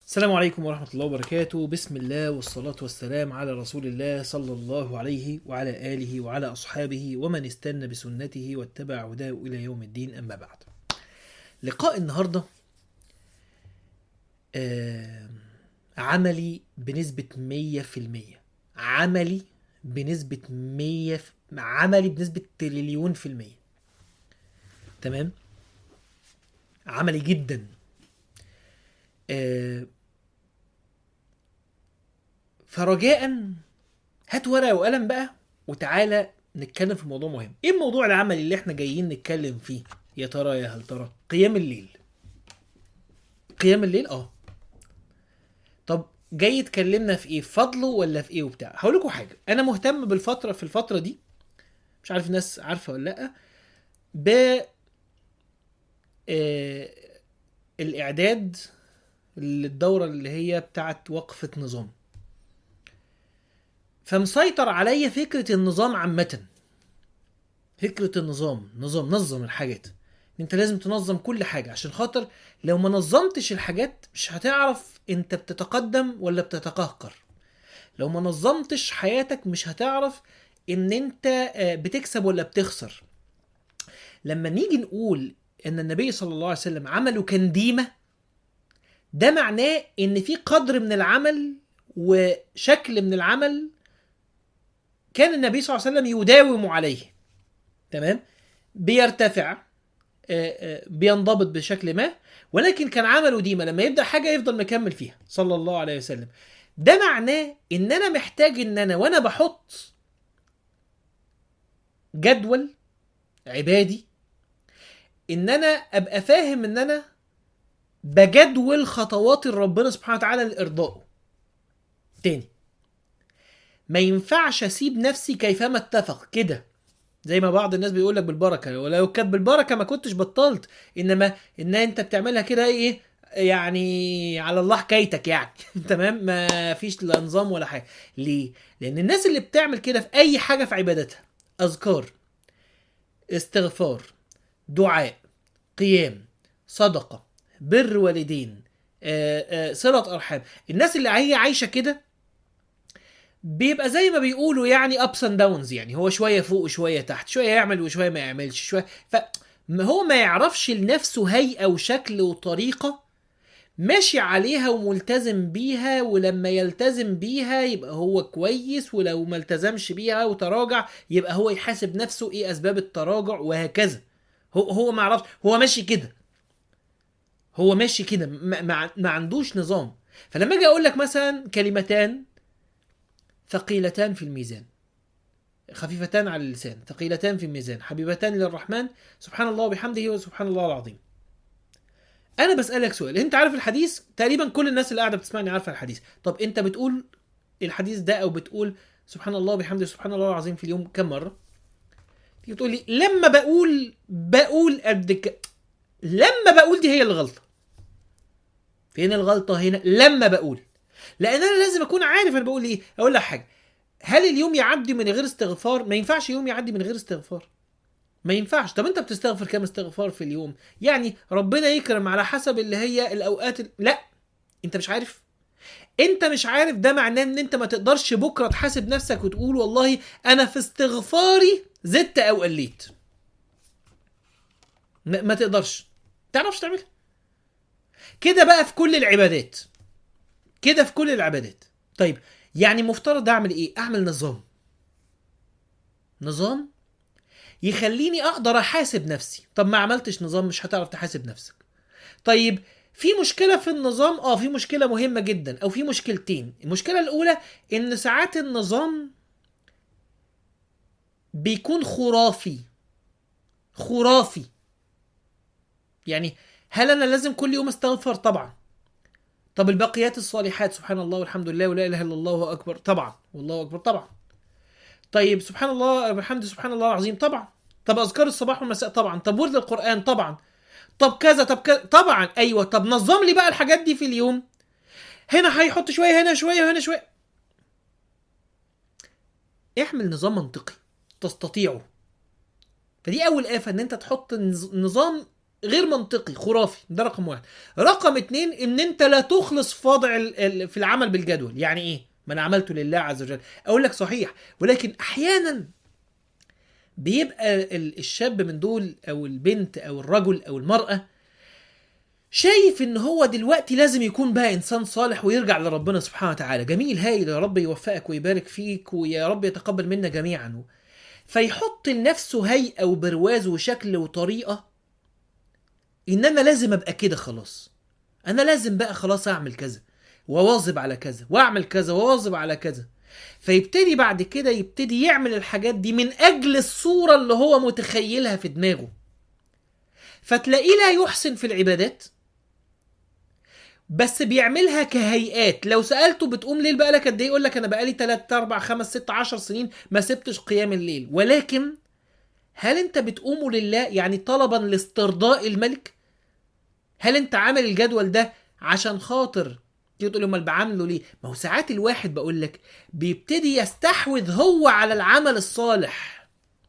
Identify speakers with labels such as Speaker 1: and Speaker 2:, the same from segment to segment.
Speaker 1: السلام عليكم ورحمة الله وبركاته بسم الله والصلاة والسلام على رسول الله صلى الله عليه وعلى آله وعلى أصحابه ومن استنى بسنته واتبع هداه إلى يوم الدين أما بعد لقاء النهاردة آه عملي بنسبة 100% عملي بنسبة 100 ف- عملي بنسبة تريليون في المية تمام عملي جدا آه فرجاء هات ورقه وقلم بقى وتعالى نتكلم في موضوع مهم ايه الموضوع العملي اللي احنا جايين نتكلم فيه يا ترى يا هل ترى قيام الليل قيام الليل اه طب جاي تكلمنا في ايه فضله ولا في ايه وبتاع هقول لكم حاجه انا مهتم بالفتره في الفتره دي مش عارف الناس عارفه ولا لا ب آه، الاعداد للدوره اللي هي بتاعت وقفه نظام فمسيطر عليا فكره النظام عامه فكره النظام نظام نظم الحاجات انت لازم تنظم كل حاجه عشان خاطر لو ما نظمتش الحاجات مش هتعرف انت بتتقدم ولا بتتقهقر لو ما نظمتش حياتك مش هتعرف ان انت آه، بتكسب ولا بتخسر لما نيجي نقول ان النبي صلى الله عليه وسلم عمله كان ديمه ده معناه ان في قدر من العمل وشكل من العمل كان النبي صلى الله عليه وسلم يداوم عليه تمام بيرتفع آه، آه، بينضبط بشكل ما ولكن كان عمله ديما لما يبدا حاجه يفضل مكمل فيها صلى الله عليه وسلم ده معناه ان انا محتاج ان انا وانا بحط جدول عبادي ان انا ابقى فاهم ان انا بجدول خطوات ربنا سبحانه وتعالى لارضائه تاني ما ينفعش اسيب نفسي كيفما اتفق كده زي ما بعض الناس بيقول لك بالبركه ولو كانت بالبركه ما كنتش بطلت انما ان انت بتعملها كده ايه يعني على الله حكايتك يعني تمام ما فيش لا نظام ولا حاجه ليه لان الناس اللي بتعمل كده في اي حاجه في عبادتها اذكار استغفار دعاء قيام صدقه بر والدين آه، آه، صله ارحام الناس اللي هي عايشه كده بيبقى زي ما بيقولوا يعني ابس اند داونز يعني هو شويه فوق وشويه تحت شويه يعمل وشويه ما يعملش شويه ف ما هو ما يعرفش لنفسه هيئه وشكل وطريقه ماشي عليها وملتزم بيها ولما يلتزم بيها يبقى هو كويس ولو ما التزمش بيها وتراجع يبقى هو يحاسب نفسه ايه اسباب التراجع وهكذا هو هو ما يعرفش هو ماشي كده هو ماشي كده ما, ما, ما عندوش نظام فلما اجي اقول لك مثلا كلمتان ثقيلتان في الميزان خفيفتان على اللسان ثقيلتان في الميزان حبيبتان للرحمن سبحان الله وبحمده وسبحان الله العظيم انا بسالك سؤال انت عارف الحديث تقريبا كل الناس اللي قاعده بتسمعني عارفه الحديث طب انت بتقول الحديث ده او بتقول سبحان الله وبحمده سبحان الله العظيم في اليوم كم مره تيجي تقول لي لما بقول بقول قد ك... لما بقول دي هي الغلطه فين الغلطه هنا لما بقول لان انا لازم اكون عارف انا بقول ايه اقول لك حاجه هل اليوم يعدي من غير استغفار ما ينفعش يوم يعدي من غير استغفار ما ينفعش طب انت بتستغفر كام استغفار في اليوم يعني ربنا يكرم على حسب اللي هي الاوقات ال... لا انت مش عارف انت مش عارف ده معناه ان انت ما تقدرش بكره تحاسب نفسك وتقول والله انا في استغفاري زدت او قليت ما, ما تقدرش تعرفش تعملها كده بقى في كل العبادات كده في كل العبادات طيب يعني مفترض اعمل ايه اعمل نظام نظام يخليني اقدر احاسب نفسي طب ما عملتش نظام مش هتعرف تحاسب نفسك طيب في مشكله في النظام اه في مشكله مهمه جدا او في مشكلتين المشكله الاولى ان ساعات النظام بيكون خرافي خرافي يعني هل انا لازم كل يوم استغفر طبعا طب الباقيات الصالحات سبحان الله والحمد لله ولا اله الا الله والله اكبر طبعا والله اكبر طبعا طيب سبحان الله وبحمده سبحان الله العظيم طبعا طب اذكار الصباح والمساء طبعا طب ورد القران طبعا طب كذا طب كذا طبعا ايوه طب نظم لي بقى الحاجات دي في اليوم هنا هيحط شويه هنا شويه وهنا شويه اعمل نظام منطقي تستطيعه فدي اول آفة ان انت تحط نظ- نظام غير منطقي خرافي ده رقم واحد رقم اتنين ان انت لا تخلص في وضع ال- ال- في العمل بالجدول يعني ايه ما انا عملته لله عز وجل اقول لك صحيح ولكن احيانا بيبقى ال- الشاب من دول او البنت او الرجل او المرأة شايف ان هو دلوقتي لازم يكون بقى انسان صالح ويرجع لربنا سبحانه وتعالى جميل هايل يا رب يوفقك ويبارك فيك ويا رب يتقبل منا جميعا فيحط لنفسه هيئة وبرواز وشكل وطريقة ان انا لازم ابقى كده خلاص انا لازم بقى خلاص اعمل كذا واواظب على كذا واعمل كذا واواظب على كذا فيبتدي بعد كده يبتدي يعمل الحاجات دي من اجل الصورة اللي هو متخيلها في دماغه فتلاقيه لا يحسن في العبادات بس بيعملها كهيئات لو سالته بتقوم ليل بقالك قد ايه يقول لك انا بقالي 3 4 5 6 10 سنين ما سبتش قيام الليل ولكن هل انت بتقوم لله يعني طلبا لاسترضاء الملك هل انت عامل الجدول ده عشان خاطر تيجي تقول امال بعمله ليه ما هو ساعات الواحد بقول لك بيبتدي يستحوذ هو على العمل الصالح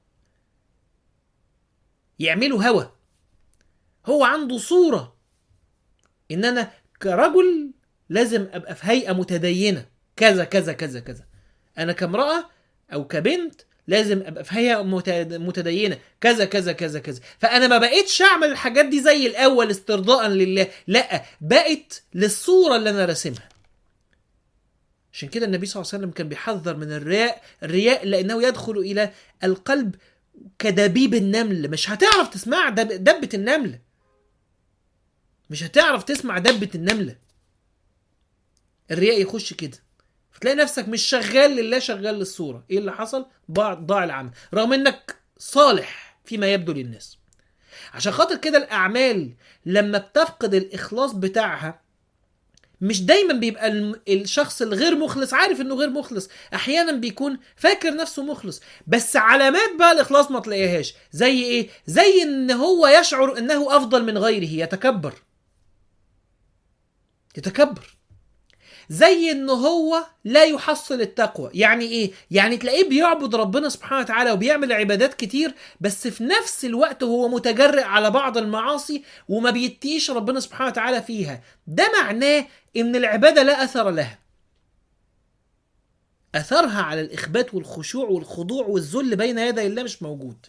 Speaker 1: يعمله هوى هو عنده صورة ان انا كرجل لازم ابقى في هيئة متدينة كذا كذا كذا كذا انا كامرأة او كبنت لازم ابقى في هيئة مت- متدينة كذا كذا كذا كذا فانا ما بقتش اعمل الحاجات دي زي الاول استرضاء لله لا بقت للصورة اللي انا راسمها عشان كده النبي صلى الله عليه وسلم كان بيحذر من الرياء الرياء لانه يدخل الى القلب كدبيب النمل مش هتعرف تسمع دب دبة النمل مش هتعرف تسمع دبة النملة الرياء يخش كده فتلاقي نفسك مش شغال لله شغال للصورة ايه اللي حصل ضاع ضاع العمل رغم انك صالح فيما يبدو للناس عشان خاطر كده الاعمال لما بتفقد الاخلاص بتاعها مش دايما بيبقى الم- الشخص الغير مخلص عارف انه غير مخلص احيانا بيكون فاكر نفسه مخلص بس علامات بقى الاخلاص ما تلاقيهاش زي ايه زي ان هو يشعر انه افضل من غيره يتكبر يتكبر زي ان هو لا يحصل التقوى يعني ايه يعني تلاقيه بيعبد ربنا سبحانه وتعالى وبيعمل عبادات كتير بس في نفس الوقت هو متجرئ على بعض المعاصي وما بيتقيش ربنا سبحانه وتعالى فيها ده معناه ان العبادة لا اثر لها اثرها على الاخبات والخشوع والخضوع والذل بين يدي الله مش موجود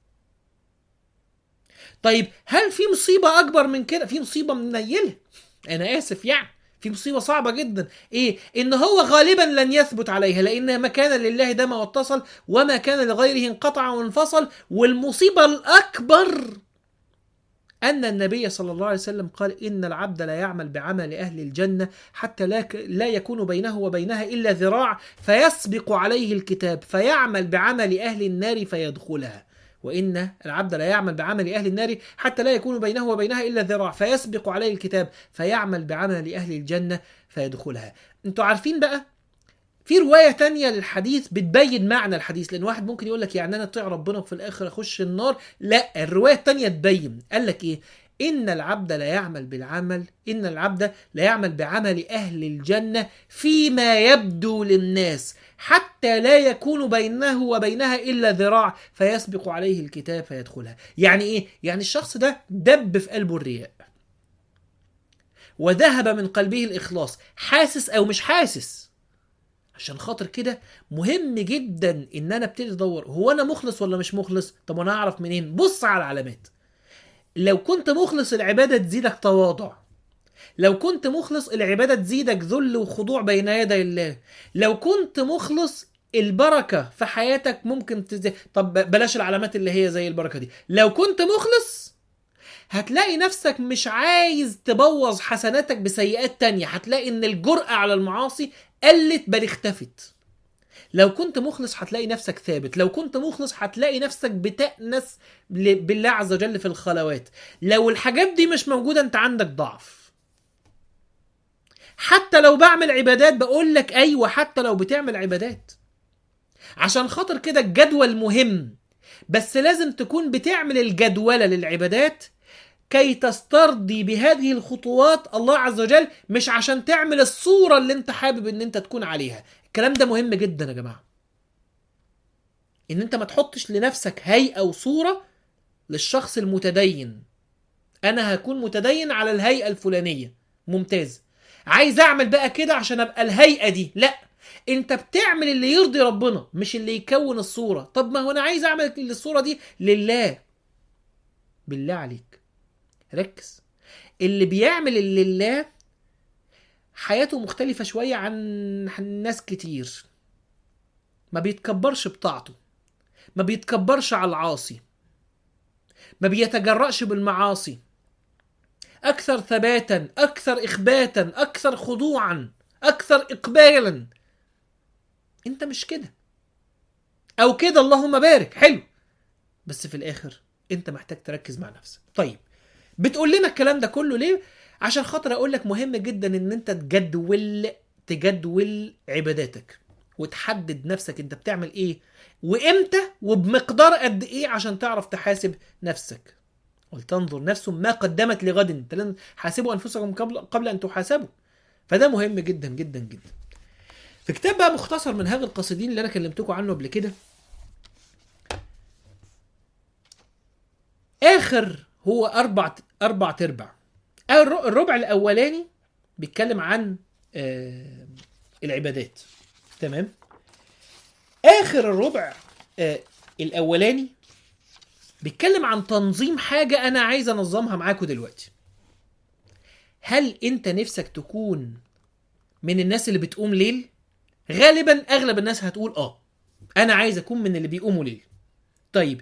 Speaker 1: طيب هل في مصيبة أكبر من كده؟ في مصيبة منيلة أنا آسف يعني في مصيبة صعبة جدا إيه؟ إن هو غالبا لن يثبت عليها لأن ما كان لله دام واتصل وما كان لغيره انقطع وانفصل والمصيبة الأكبر أن النبي صلى الله عليه وسلم قال إن العبد لا يعمل بعمل أهل الجنة حتى لا, ك... لا يكون بينه وبينها إلا ذراع فيسبق عليه الكتاب فيعمل بعمل أهل النار فيدخلها وإن العبد لا يعمل بعمل أهل النار حتى لا يكون بينه وبينها إلا ذراع فيسبق عليه الكتاب فيعمل بعمل أهل الجنة فيدخلها انتوا عارفين بقى في رواية تانية للحديث بتبين معنى الحديث لأن واحد ممكن يقول لك يعني أنا أطيع ربنا وفي الآخر أخش النار لا الرواية التانية تبين قال لك إيه إن العبد لا يعمل بالعمل إن العبد لا يعمل بعمل أهل الجنة فيما يبدو للناس حتى لا يكون بينه وبينها إلا ذراع فيسبق عليه الكتاب فيدخلها يعني إيه؟ يعني الشخص ده دب في قلبه الرياء وذهب من قلبه الإخلاص حاسس أو مش حاسس عشان خاطر كده مهم جدا ان انا ابتدي ادور هو انا مخلص ولا مش مخلص طب انا اعرف منين بص على العلامات لو كنت مخلص العباده تزيدك تواضع لو كنت مخلص العباده تزيدك ذل وخضوع بين يدي الله لو كنت مخلص البركه في حياتك ممكن تزيد طب بلاش العلامات اللي هي زي البركه دي لو كنت مخلص هتلاقي نفسك مش عايز تبوظ حسناتك بسيئات تانية هتلاقي ان الجرأة على المعاصي قلت بل اختفت لو كنت مخلص هتلاقي نفسك ثابت لو كنت مخلص هتلاقي نفسك بتأنس ل- بالله عز وجل في الخلوات لو الحاجات دي مش موجودة انت عندك ضعف حتى لو بعمل عبادات بقول لك ايوه حتى لو بتعمل عبادات عشان خاطر كده الجدول مهم بس لازم تكون بتعمل الجدولة للعبادات كي تسترضي بهذه الخطوات الله عز وجل مش عشان تعمل الصورة اللي انت حابب ان انت تكون عليها الكلام ده مهم جدا يا جماعة ان انت ما تحطش لنفسك هيئة وصورة للشخص المتدين انا هكون متدين على الهيئه الفلانيه ممتاز عايز اعمل بقى كده عشان ابقى الهيئه دي لا انت بتعمل اللي يرضي ربنا مش اللي يكون الصوره طب ما هو انا عايز اعمل الصوره دي لله بالله عليك ركز اللي بيعمل اللي لله حياته مختلفة شوية عن ناس كتير ما بيتكبرش بطاعته ما بيتكبرش على العاصي ما بيتجرأش بالمعاصي أكثر ثباتا أكثر إخباتا أكثر خضوعا أكثر إقبالا أنت مش كده أو كده اللهم بارك حلو بس في الآخر أنت محتاج تركز مع نفسك طيب بتقول لنا الكلام ده كله ليه عشان خاطر اقول لك مهم جدا ان انت تجدول تجدول عباداتك وتحدد نفسك انت بتعمل ايه وامتى وبمقدار قد ايه عشان تعرف تحاسب نفسك ولتنظر نفس ما قدمت لغد انت لن حاسبوا انفسكم قبل قبل ان تحاسبوا فده مهم جدا جدا جدا في كتاب بقى مختصر من هذا القصيدين اللي انا كلمتكم عنه قبل كده اخر هو اربع اربع تربع الربع الاولاني بيتكلم عن آه العبادات تمام اخر الربع آه الاولاني بيتكلم عن تنظيم حاجه انا عايز انظمها معاكم دلوقتي هل انت نفسك تكون من الناس اللي بتقوم ليل غالبا اغلب الناس هتقول اه انا عايز اكون من اللي بيقوموا ليل طيب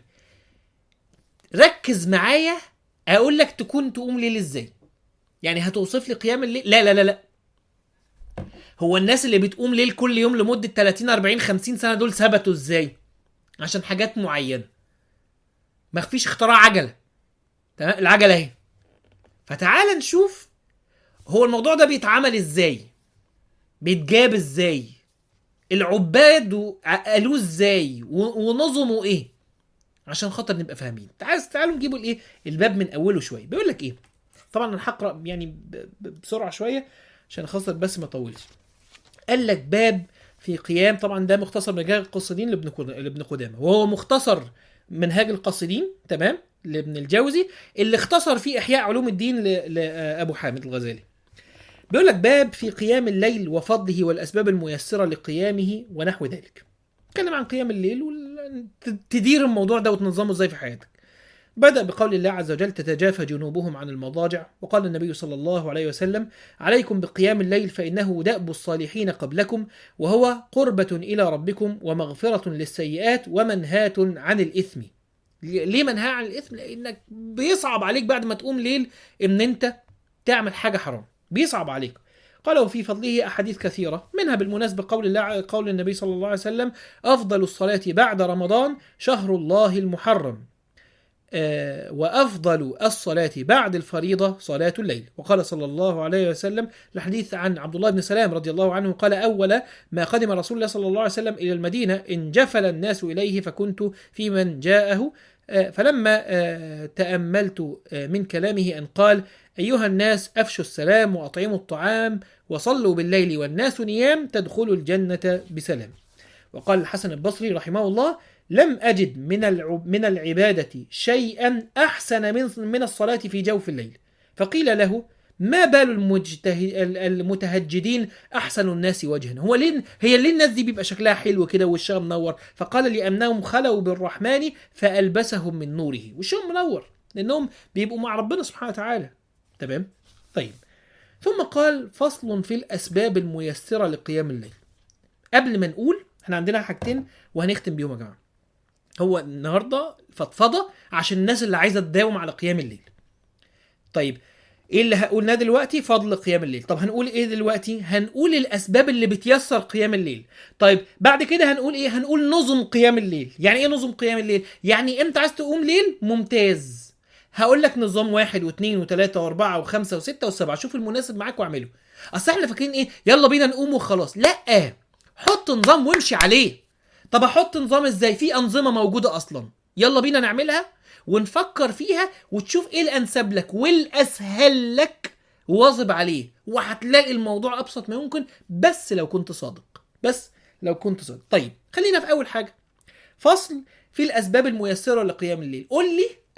Speaker 1: ركز معايا اقول لك تكون تقوم ليل ازاي يعني هتوصف لي قيام الليل لا لا لا لا هو الناس اللي بتقوم ليل كل يوم لمده 30 40 50 سنه دول ثبتوا ازاي عشان حاجات معينه ما فيش اختراع عجله تمام العجله اهي فتعال نشوف هو الموضوع ده بيتعمل ازاي بيتجاب ازاي العباد قالوه ازاي ونظموا ايه عشان خاطر نبقى فاهمين تعال تعالوا نجيبوا الايه الباب من اوله شويه بيقول لك ايه طبعا انا هقرا يعني بسرعه شويه عشان خاطر بس ما اطولش قال لك باب في قيام طبعا ده مختصر منهاج القاصدين لابن لابن قدامه وهو مختصر منهاج القاصدين تمام لابن الجوزي اللي اختصر فيه احياء علوم الدين لابو حامد الغزالي بيقول لك باب في قيام الليل وفضله والاسباب الميسره لقيامه ونحو ذلك اتكلم عن قيام الليل وتدير الموضوع ده وتنظمه ازاي في حياتك بدأ بقول الله عز وجل تتجافى جنوبهم عن المضاجع وقال النبي صلى الله عليه وسلم عليكم بقيام الليل فإنه دأب الصالحين قبلكم وهو قربة إلى ربكم ومغفرة للسيئات ومنهاة عن الإثم ليه منهاة عن الإثم؟ لأنك بيصعب عليك بعد ما تقوم ليل إن أنت تعمل حاجة حرام بيصعب عليك قال وفي فضله أحاديث كثيرة منها بالمناسبة قول الله قول النبي صلى الله عليه وسلم أفضل الصلاة بعد رمضان شهر الله المحرم وأفضل الصلاة بعد الفريضة صلاة الليل وقال صلى الله عليه وسلم الحديث عن عبد الله بن سلام رضي الله عنه قال أول ما قدم رسول الله صلى الله عليه وسلم إلى المدينة انجفل الناس إليه فكنت في من جاءه فلما تأملت من كلامه أن قال أيها الناس أفشوا السلام وأطعموا الطعام وصلوا بالليل والناس نيام تدخلوا الجنة بسلام وقال الحسن البصري رحمه الله لم أجد من من العبادة شيئا أحسن من من الصلاة في جوف الليل فقيل له ما بال المجتهد المتهجدين أحسن الناس وجها هو ليه هي ليه الناس دي بيبقى شكلها حلو كده وشها منور فقال لأنهم خلوا بالرحمن فألبسهم من نوره وشهم منور لأنهم بيبقوا مع ربنا سبحانه وتعالى تمام طيب ثم قال فصل في الأسباب الميسرة لقيام الليل قبل ما نقول احنا عندنا حاجتين وهنختم بيهم يا جماعه هو النهارده فضفضه عشان الناس اللي عايزه تداوم على قيام الليل طيب ايه اللي هقولناه دلوقتي فضل قيام الليل طب هنقول ايه دلوقتي هنقول الاسباب اللي بتيسر قيام الليل طيب بعد كده هنقول ايه هنقول نظم قيام الليل يعني ايه نظم قيام الليل يعني امتى عايز تقوم ليل ممتاز هقول لك نظام واحد واثنين وثلاثة واربعة وخمسة وستة وسبعة شوف المناسب معاك واعمله اصل احنا فاكرين ايه يلا بينا نقوم وخلاص لا حط نظام وامشي عليه طب احط نظام ازاي في انظمه موجوده اصلا يلا بينا نعملها ونفكر فيها وتشوف ايه الانسب لك والاسهل لك واظب عليه وهتلاقي الموضوع ابسط ما يمكن بس لو كنت صادق بس لو كنت صادق طيب خلينا في اول حاجه فصل في الاسباب الميسره لقيام الليل قول لي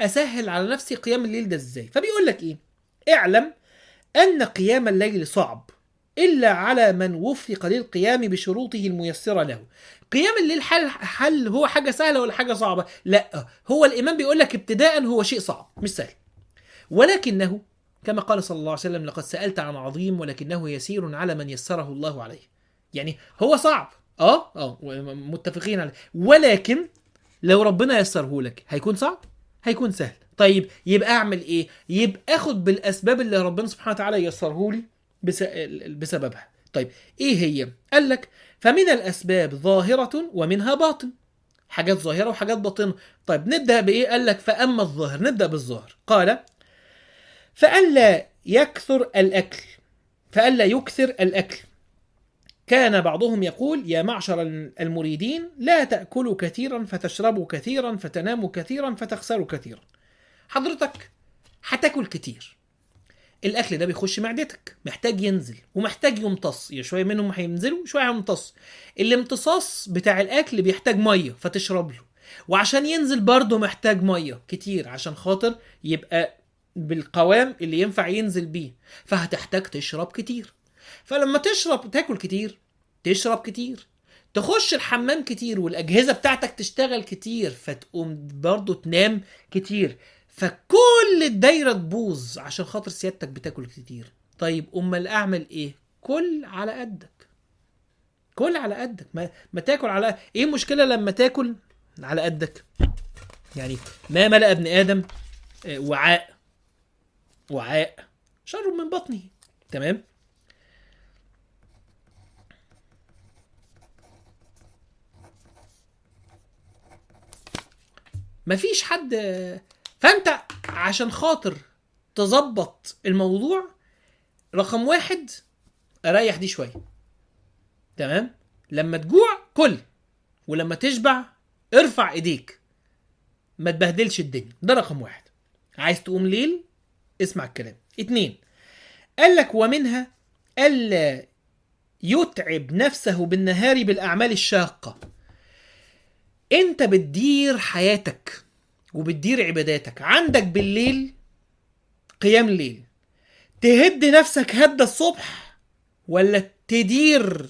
Speaker 1: اسهل على نفسي قيام الليل ده ازاي فبيقول لك ايه اعلم ان قيام الليل صعب الا على من وفق للقيام بشروطه الميسره له قيام الليل حل, حل هو حاجه سهله ولا حاجه صعبه لا هو الامام بيقول لك ابتداء هو شيء صعب مش سهل ولكنه كما قال صلى الله عليه وسلم لقد سالت عن عظيم ولكنه يسير على من يسره الله عليه يعني هو صعب اه اه متفقين عليه ولكن لو ربنا يسره لك هيكون صعب هيكون سهل طيب يبقى اعمل ايه يبقى اخد بالاسباب اللي ربنا سبحانه وتعالى يسره لي بس... بسببها طيب ايه هي قال لك فمن الاسباب ظاهره ومنها باطن حاجات ظاهره وحاجات باطنه طيب نبدا بايه قال لك فاما الظاهر نبدا بالظاهر قال فالا يكثر الاكل فالا يكثر الاكل كان بعضهم يقول يا معشر المريدين لا تاكلوا كثيرا فتشربوا كثيرا فتناموا كثيرا فتخسروا كثيرا حضرتك هتاكل كتير الاكل ده بيخش معدتك محتاج ينزل ومحتاج يمتص يا شويه منهم هينزلوا شويه هيمتص الامتصاص بتاع الاكل بيحتاج ميه فتشرب له وعشان ينزل برضه محتاج ميه كتير عشان خاطر يبقى بالقوام اللي ينفع ينزل بيه فهتحتاج تشرب كتير فلما تشرب تاكل كتير تشرب كتير تخش الحمام كتير والاجهزه بتاعتك تشتغل كتير فتقوم برضه تنام كتير فكل الدايره تبوظ عشان خاطر سيادتك بتاكل كتير طيب امال اعمل ايه كل على قدك كل على قدك ما, ما تاكل على ايه المشكله لما تاكل على قدك يعني ما ملأ ابن ادم وعاء وعاء شر من بطنه تمام مفيش حد فانت عشان خاطر تظبط الموضوع رقم واحد اريح دي شويه تمام لما تجوع كل ولما تشبع ارفع ايديك ما تبهدلش الدنيا ده رقم واحد عايز تقوم ليل اسمع الكلام اتنين قال لك ومنها الا يتعب نفسه بالنهار بالاعمال الشاقه انت بتدير حياتك وبتدير عباداتك عندك بالليل قيام ليل تهد نفسك هدى الصبح ولا تدير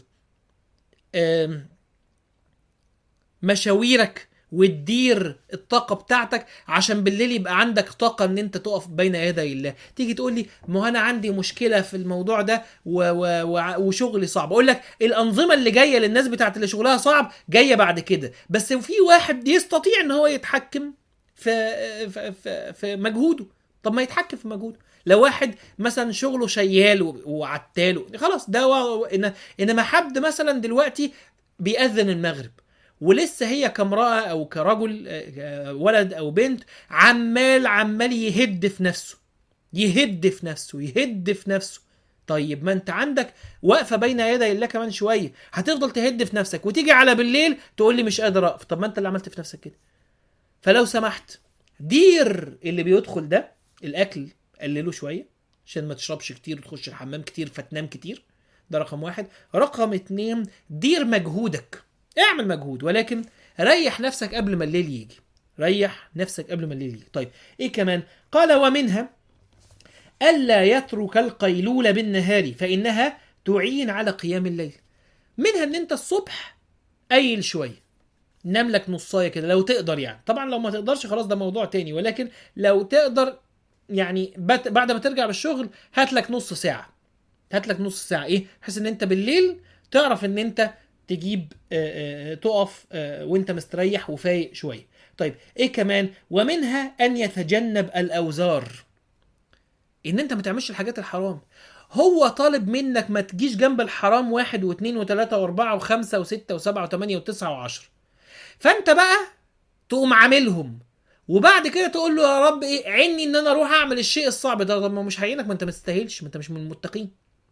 Speaker 1: مشاويرك وتدير الطاقة بتاعتك عشان بالليل يبقى عندك طاقة ان انت تقف بين يدي الله تيجي تقول لي ما انا عندي مشكلة في الموضوع ده و و و وشغلي صعب اقول لك الانظمة اللي جاية للناس بتاعت اللي شغلها صعب جاية بعد كده بس في واحد يستطيع ان هو يتحكم في في في, في مجهوده طب ما يتحكم في مجهوده لو واحد مثلا شغله شيال وعتال خلاص ده و... إن... انما حد مثلا دلوقتي بيأذن المغرب ولسه هي كامرأة أو كرجل ولد أو بنت عمال عمال يهد في نفسه يهد في نفسه يهد في نفسه طيب ما انت عندك واقفه بين يدي الله كمان شويه هتفضل تهد في نفسك وتيجي على بالليل تقول لي مش قادر اقف طب ما انت اللي عملت في نفسك كده فلو سمحت دير اللي بيدخل ده الاكل قلله شويه عشان ما تشربش كتير وتخش الحمام كتير فتنام كتير ده رقم واحد رقم اتنين دير مجهودك اعمل مجهود ولكن ريح نفسك قبل ما الليل يجي ريح نفسك قبل ما الليل يجي طيب ايه كمان قال ومنها الا يترك القيلوله بالنهار فانها تعين على قيام الليل منها ان انت الصبح قيل شويه نام لك نصايه كده لو تقدر يعني طبعا لو ما تقدرش خلاص ده موضوع تاني ولكن لو تقدر يعني بعد ما ترجع بالشغل هات لك نص ساعه هات لك نص ساعه ايه بحيث ان انت بالليل تعرف ان انت تجيب آآ آآ تقف آآ وانت مستريح وفايق شويه طيب ايه كمان ومنها ان يتجنب الاوزار ان انت ما تعملش الحاجات الحرام هو طالب منك ما تجيش جنب الحرام واحد واثنين وثلاثة واربعة وخمسة وستة وسبعة وثمانية وتسعة وعشرة فانت بقى تقوم عاملهم وبعد كده تقول له يا رب ايه عني ان انا اروح اعمل الشيء الصعب ده طب ما مش هيعينك ما انت ما تستاهلش ما انت مش من المتقين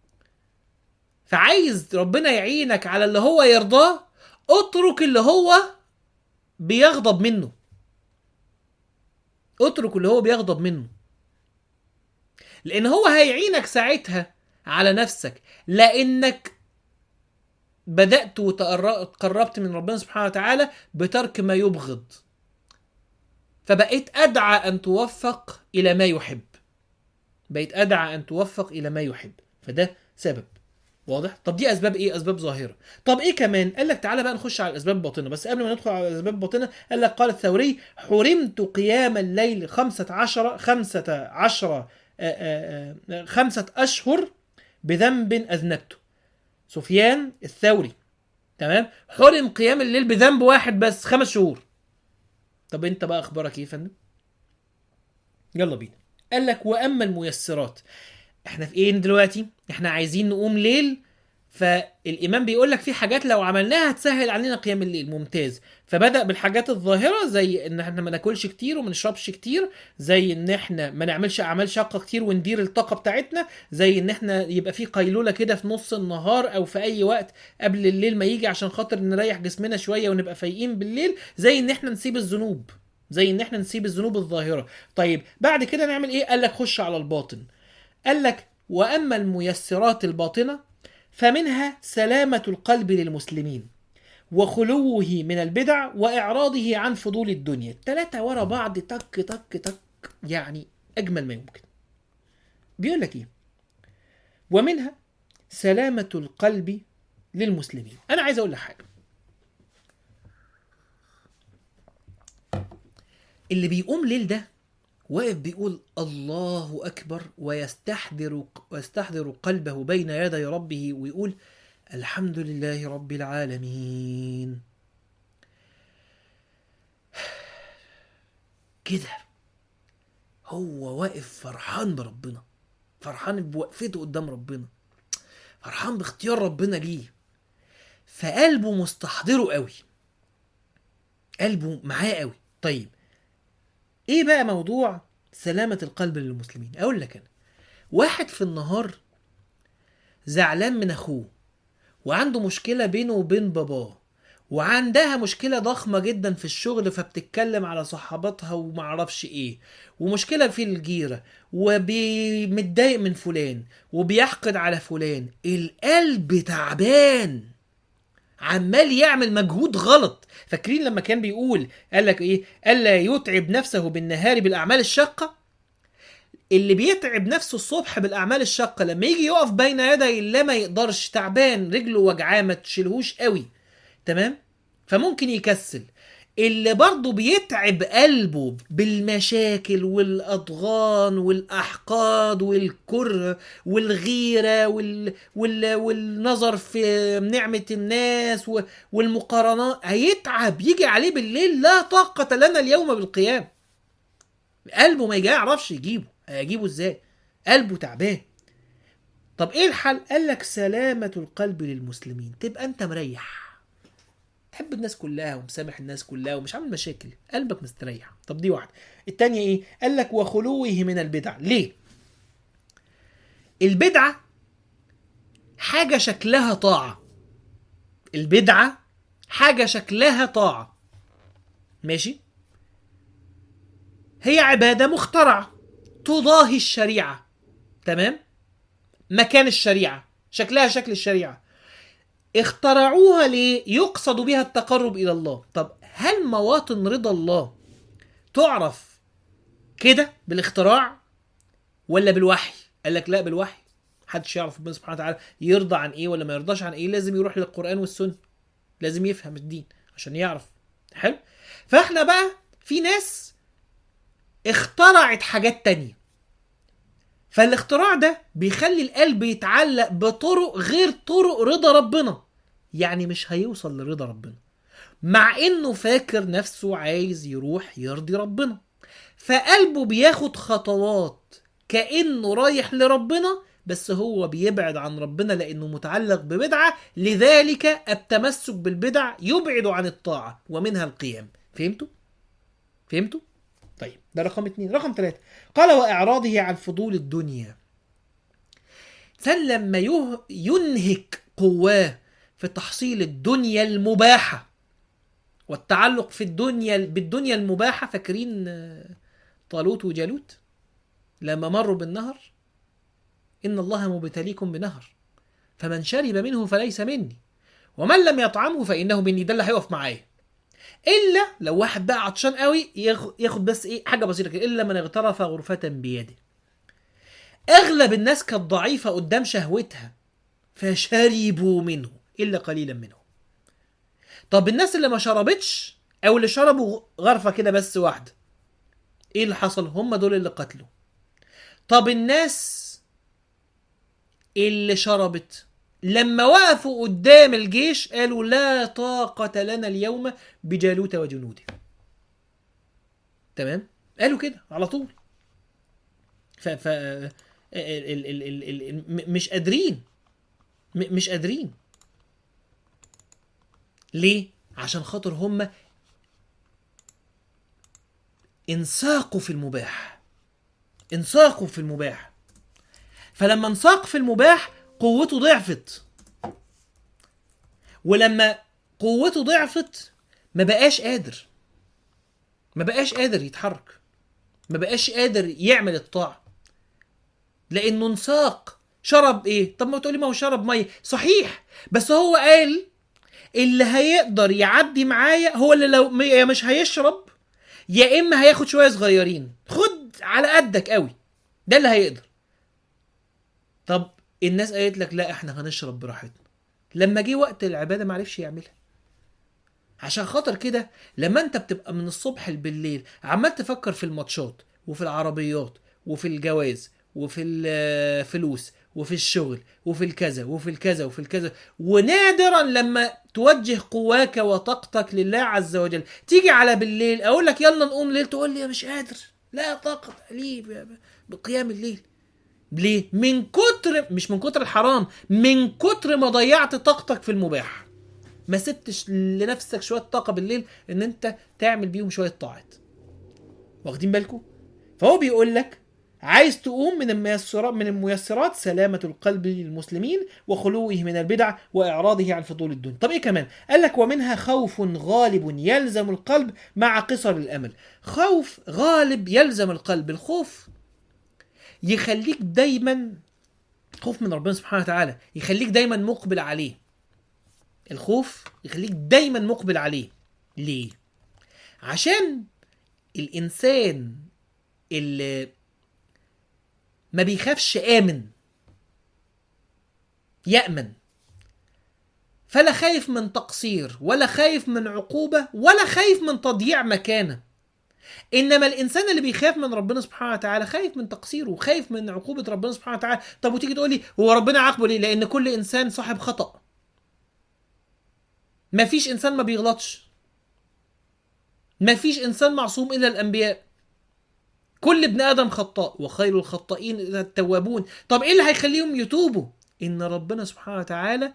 Speaker 1: فعايز ربنا يعينك على اللي هو يرضاه اترك اللي هو بيغضب منه اترك اللي هو بيغضب منه لان هو هيعينك ساعتها على نفسك لانك بدات وتقربت من ربنا سبحانه وتعالى بترك ما يبغض فبقيت ادعى ان توفق الى ما يحب بقيت ادعى ان توفق الى ما يحب فده سبب واضح طب دي اسباب ايه اسباب ظاهره طب ايه كمان قال لك تعالى بقى نخش على الاسباب الباطنه بس قبل ما ندخل على الاسباب الباطنه قال لك قال الثوري حرمت قيام الليل خمسة عشر خمسة عشر آه، آه، آه، خمسة أشهر بذنب أذنبته سفيان الثوري تمام حرم قيام الليل بذنب واحد بس خمس شهور طب انت بقى اخبارك ايه يا فندم يلا بينا قال لك واما الميسرات احنا في ايه دلوقتي احنا عايزين نقوم ليل فالامام بيقول لك في حاجات لو عملناها هتسهل علينا قيام الليل ممتاز فبدا بالحاجات الظاهره زي ان احنا ما ناكلش كتير وما نشربش كتير زي ان احنا ما نعملش اعمال شاقه كتير وندير الطاقه بتاعتنا زي ان احنا يبقى في قيلوله كده في نص النهار او في اي وقت قبل الليل ما يجي عشان خاطر نريح جسمنا شويه ونبقى فايقين بالليل زي ان احنا نسيب الذنوب زي ان احنا نسيب الذنوب الظاهره طيب بعد كده نعمل ايه قال لك خش على الباطن قال لك واما الميسرات الباطنه فمنها سلامه القلب للمسلمين وخلوه من البدع واعراضه عن فضول الدنيا الثلاثه ورا بعض تك تك تك يعني اجمل ما يمكن بيقول لك ايه ومنها سلامه القلب للمسلمين انا عايز اقول لك حاجه اللي بيقوم ليل ده واقف بيقول الله اكبر ويستحضر ويستحضر قلبه بين يدي ربه ويقول الحمد لله رب العالمين كده هو واقف فرحان بربنا فرحان بوقفته قدام ربنا فرحان باختيار ربنا ليه فقلبه مستحضره قوي قلبه معاه قوي طيب ايه بقى موضوع سلامة القلب للمسلمين اقول لك انا واحد في النهار زعلان من اخوه وعنده مشكلة بينه وبين باباه وعندها مشكلة ضخمة جدا في الشغل فبتتكلم على صحاباتها ومعرفش ايه ومشكلة في الجيرة ومتضايق من فلان وبيحقد على فلان القلب تعبان عمال يعمل مجهود غلط فاكرين لما كان بيقول قال لك ايه الا يتعب نفسه بالنهار بالاعمال الشاقه اللي بيتعب نفسه الصبح بالاعمال الشاقه لما يجي يقف بين يدي الله ما يقدرش تعبان رجله وجعاه ما تشيلهوش قوي تمام فممكن يكسل اللي برضه بيتعب قلبه بالمشاكل والأضغان والأحقاد والكره والغيرة وال... وال... والنظر في نعمة الناس و... والمقارنات هيتعب يجي عليه بالليل لا طاقة لنا اليوم بالقيام قلبه ما يعرفش يجيبه هيجيبه ازاي قلبه تعبان طب ايه الحل قال لك سلامة القلب للمسلمين تبقى انت مريح تحب الناس كلها ومسامح الناس كلها ومش عامل مشاكل قلبك مستريح طب دي واحده التانية ايه قال لك وخلوه من البدع ليه البدعه حاجه شكلها طاعه البدعه حاجه شكلها طاعه ماشي هي عباده مخترعه تضاهي الشريعه تمام مكان الشريعه شكلها شكل الشريعه اخترعوها ليه يقصد بها التقرب الى الله طب هل مواطن رضا الله تعرف كده بالاختراع ولا بالوحي قال لك لا بالوحي محدش يعرف ربنا سبحانه وتعالى يرضى عن ايه ولا ما يرضاش عن ايه لازم يروح للقران والسنه لازم يفهم الدين عشان يعرف حلو فاحنا بقى في ناس اخترعت حاجات تانية فالاختراع ده بيخلي القلب يتعلق بطرق غير طرق رضا ربنا يعني مش هيوصل لرضا ربنا مع انه فاكر نفسه عايز يروح يرضي ربنا فقلبه بياخد خطوات كانه رايح لربنا بس هو بيبعد عن ربنا لانه متعلق ببدعه لذلك التمسك بالبدع يبعد عن الطاعه ومنها القيام فهمتوا فهمتوا طيب ده رقم اتنين رقم ثلاثة قال وإعراضه عن فضول الدنيا إنسان لما يه- ينهك قواه في تحصيل الدنيا المباحة والتعلق في الدنيا بالدنيا المباحة فاكرين آه، طالوت وجالوت لما مروا بالنهر إن الله مبتليكم بنهر فمن شرب منه فليس مني ومن لم يطعمه فإنه مني ده اللي هيقف معايا الا لو واحد بقى عطشان قوي ياخ- ياخد بس ايه حاجه بسيطه كده الا من اغترف غرفه بيده اغلب الناس كانت ضعيفه قدام شهوتها فشربوا منه الا قليلا منهم طب الناس اللي ما شربتش او اللي شربوا غرفه كده بس واحده ايه اللي حصل هم دول اللي قتلوا طب الناس اللي شربت لما وقفوا قدام الجيش قالوا لا طاقة لنا اليوم بجالوت وجنوده تمام قالوا كده على طول ف ف ال ال ال ال ال م- مش قادرين م- مش قادرين ليه عشان خاطر هم انساقوا في المباح انساقوا في المباح فلما انساق في المباح قوته ضعفت ولما قوته ضعفت ما بقاش قادر ما بقاش قادر يتحرك ما بقاش قادر يعمل الطاعة لانه انساق شرب ايه طب ما تقولي ما هو شرب ميه صحيح بس هو قال اللي هيقدر يعدي معايا هو اللي لو م- يا مش هيشرب يا اما هياخد شويه صغيرين خد على قدك قوي ده اللي هيقدر طب الناس قالت لك لا احنا هنشرب براحتنا لما جه وقت العباده ما عرفش يعملها عشان خاطر كده لما انت بتبقى من الصبح بالليل عمال تفكر في الماتشات وفي العربيات وفي الجواز وفي الفلوس وفي الشغل وفي الكذا وفي الكذا وفي الكذا ونادرا لما توجه قواك وطاقتك لله عز وجل تيجي على بالليل اقول لك يلا نقوم ليل تقول لي يا مش قادر لا طاقة لي ب- بقيام الليل ليه؟ من كتر مش من كتر الحرام من كتر ما ضيعت طاقتك في المباح ما سبتش لنفسك شويه طاقه بالليل ان انت تعمل بيهم شويه طاعات واخدين بالكم فهو بيقول لك عايز تقوم من الميسرات من الميسرات سلامة القلب للمسلمين وخلوه من البدع وإعراضه عن فضول الدنيا. طب إيه كمان؟ قال لك ومنها خوف غالب يلزم القلب مع قصر الأمل. خوف غالب يلزم القلب، الخوف يخليك دايما خوف من ربنا سبحانه وتعالى يخليك دايما مقبل عليه الخوف يخليك دايما مقبل عليه ليه عشان الانسان اللي ما بيخافش امن يامن فلا خايف من تقصير ولا خايف من عقوبه ولا خايف من تضييع مكانه انما الانسان اللي بيخاف من ربنا سبحانه وتعالى خايف من تقصيره وخايف من عقوبه ربنا سبحانه وتعالى طب وتيجي تقول لي هو ربنا عاقبه ليه لان كل انسان صاحب خطا مفيش انسان ما بيغلطش مفيش انسان معصوم الا الانبياء كل ابن ادم خطاء وخير الخطائين التوابون طب ايه اللي هيخليهم يتوبوا ان ربنا سبحانه وتعالى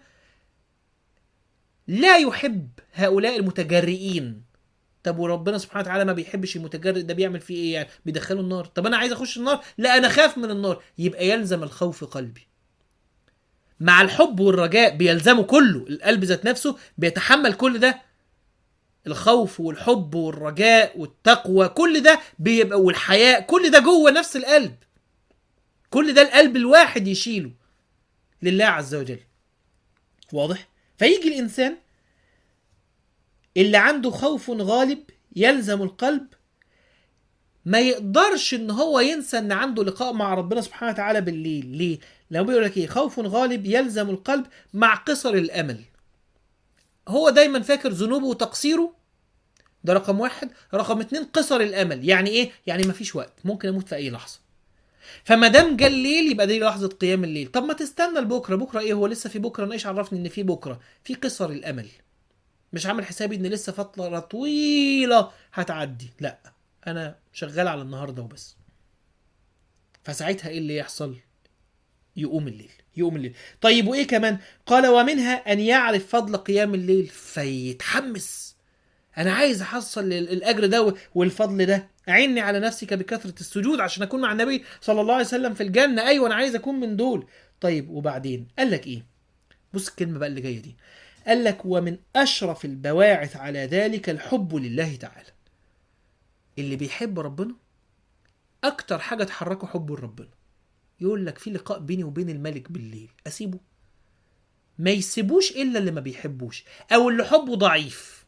Speaker 1: لا يحب هؤلاء المتجرئين طب وربنا سبحانه وتعالى ما بيحبش المتجرئ ده بيعمل فيه ايه يعني بيدخله النار طب انا عايز اخش النار لا انا خاف من النار يبقى يلزم الخوف قلبي مع الحب والرجاء بيلزمه كله القلب ذات نفسه بيتحمل كل ده الخوف والحب والرجاء والتقوى كل ده بيبقى والحياء كل ده جوه نفس القلب كل ده القلب الواحد يشيله لله عز وجل واضح فيجي الانسان اللي عنده خوف غالب يلزم القلب ما يقدرش ان هو ينسى ان عنده لقاء مع ربنا سبحانه وتعالى بالليل ليه لو بيقول لك ايه خوف غالب يلزم القلب مع قصر الامل هو دايما فاكر ذنوبه وتقصيره ده رقم واحد رقم اتنين قصر الامل يعني ايه يعني مفيش وقت ممكن اموت في اي لحظه فما دام جه الليل يبقى دي لحظه قيام الليل طب ما تستنى لبكره بكره ايه هو لسه في بكره انا ايش عرفني ان في بكره في قصر الامل مش عامل حسابي ان لسه فتره طويله هتعدي لا انا شغال على النهارده وبس فساعتها ايه اللي يحصل يقوم الليل يقوم الليل طيب وايه كمان قال ومنها ان يعرف فضل قيام الليل فيتحمس انا عايز احصل ال- الاجر ده والفضل ده اعني على نفسك بكثره السجود عشان اكون مع النبي صلى الله عليه وسلم في الجنه ايوه انا عايز اكون من دول طيب وبعدين قال لك ايه بص الكلمه بقى اللي جايه دي قال لك ومن اشرف البواعث على ذلك الحب لله تعالى اللي بيحب ربنا اكتر حاجه تحركه حبه لربنا يقول لك في لقاء بيني وبين الملك بالليل اسيبه ما يسيبوش الا اللي ما بيحبوش او اللي حبه ضعيف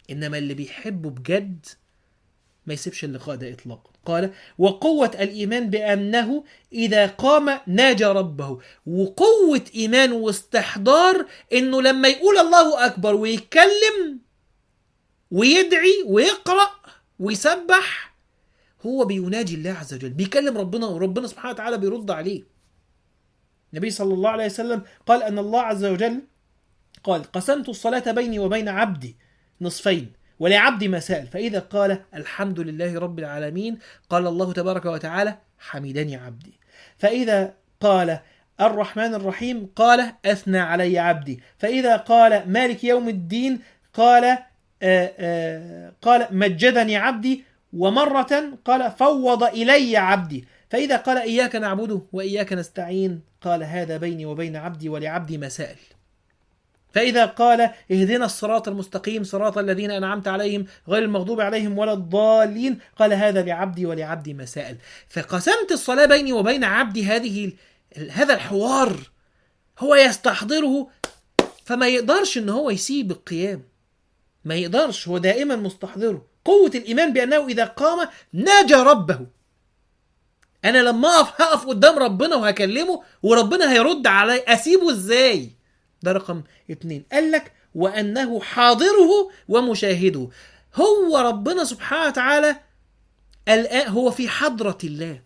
Speaker 1: انما اللي بيحبه بجد ما يسيبش اللقاء ده اطلاقا قال وقوة الإيمان بأنه إذا قام ناجى ربه وقوة إيمان واستحضار إنه لما يقول الله أكبر ويتكلم ويدعي ويقرأ ويسبح هو بيناجي الله عز وجل بيكلم ربنا وربنا سبحانه وتعالى بيرد عليه النبي صلى الله عليه وسلم قال أن الله عز وجل قال قسمت الصلاة بيني وبين عبدي نصفين ولعبدي ما سأل فإذا قال الحمد لله رب العالمين قال الله تبارك وتعالى حمدني عبدي فإذا قال الرحمن الرحيم قال أثنى علي عبدي فإذا قال مالك يوم الدين قال آآ آآ قال مجدني عبدي ومرة قال فوض إلي عبدي فإذا قال إياك نعبد وإياك نستعين قال هذا بيني وبين عبدي ولعبدي ما سأل فإذا قال اهدنا الصراط المستقيم صراط الذين أنعمت عليهم غير المغضوب عليهم ولا الضالين قال هذا لعبدي ولعبدي ما سأل فقسمت الصلاة بيني وبين عبدي هذه هذا الحوار هو يستحضره فما يقدرش ان هو يسيب القيام ما يقدرش هو دائما مستحضره قوة الإيمان بأنه إذا قام ناجى ربه أنا لما أقف هقف قدام ربنا وهكلمه وربنا هيرد علي أسيبه إزاي ده رقم اتنين قال لك وأنه حاضره ومشاهده هو ربنا سبحانه وتعالى الآن هو في حضرة الله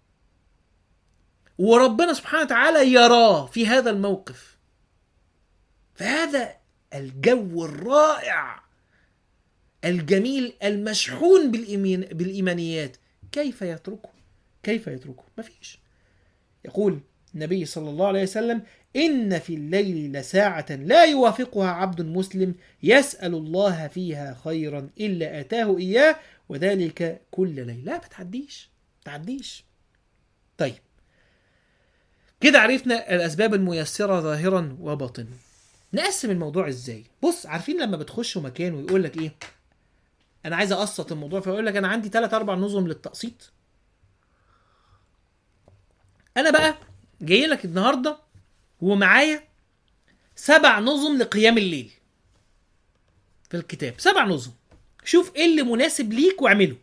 Speaker 1: وربنا سبحانه وتعالى يراه في هذا الموقف فهذا الجو الرائع الجميل المشحون بالإيمان بالإيمانيات كيف يتركه كيف يتركه مفيش يقول النبي صلى الله عليه وسلم إن في الليل لساعة لا يوافقها عبد مسلم يسأل الله فيها خيرا إلا أتاه إياه وذلك كل ليلة لا بتعديش تعديش طيب كده عرفنا الأسباب الميسرة ظاهرا وباطنا نقسم الموضوع ازاي بص عارفين لما بتخشوا مكان ويقول لك ايه انا عايز اقسط الموضوع فيقول لك انا عندي 3 4 نظم للتقسيط انا بقى جاي لك النهارده ومعايا سبع نظم لقيام الليل في الكتاب سبع نظم شوف ايه اللي مناسب ليك واعمله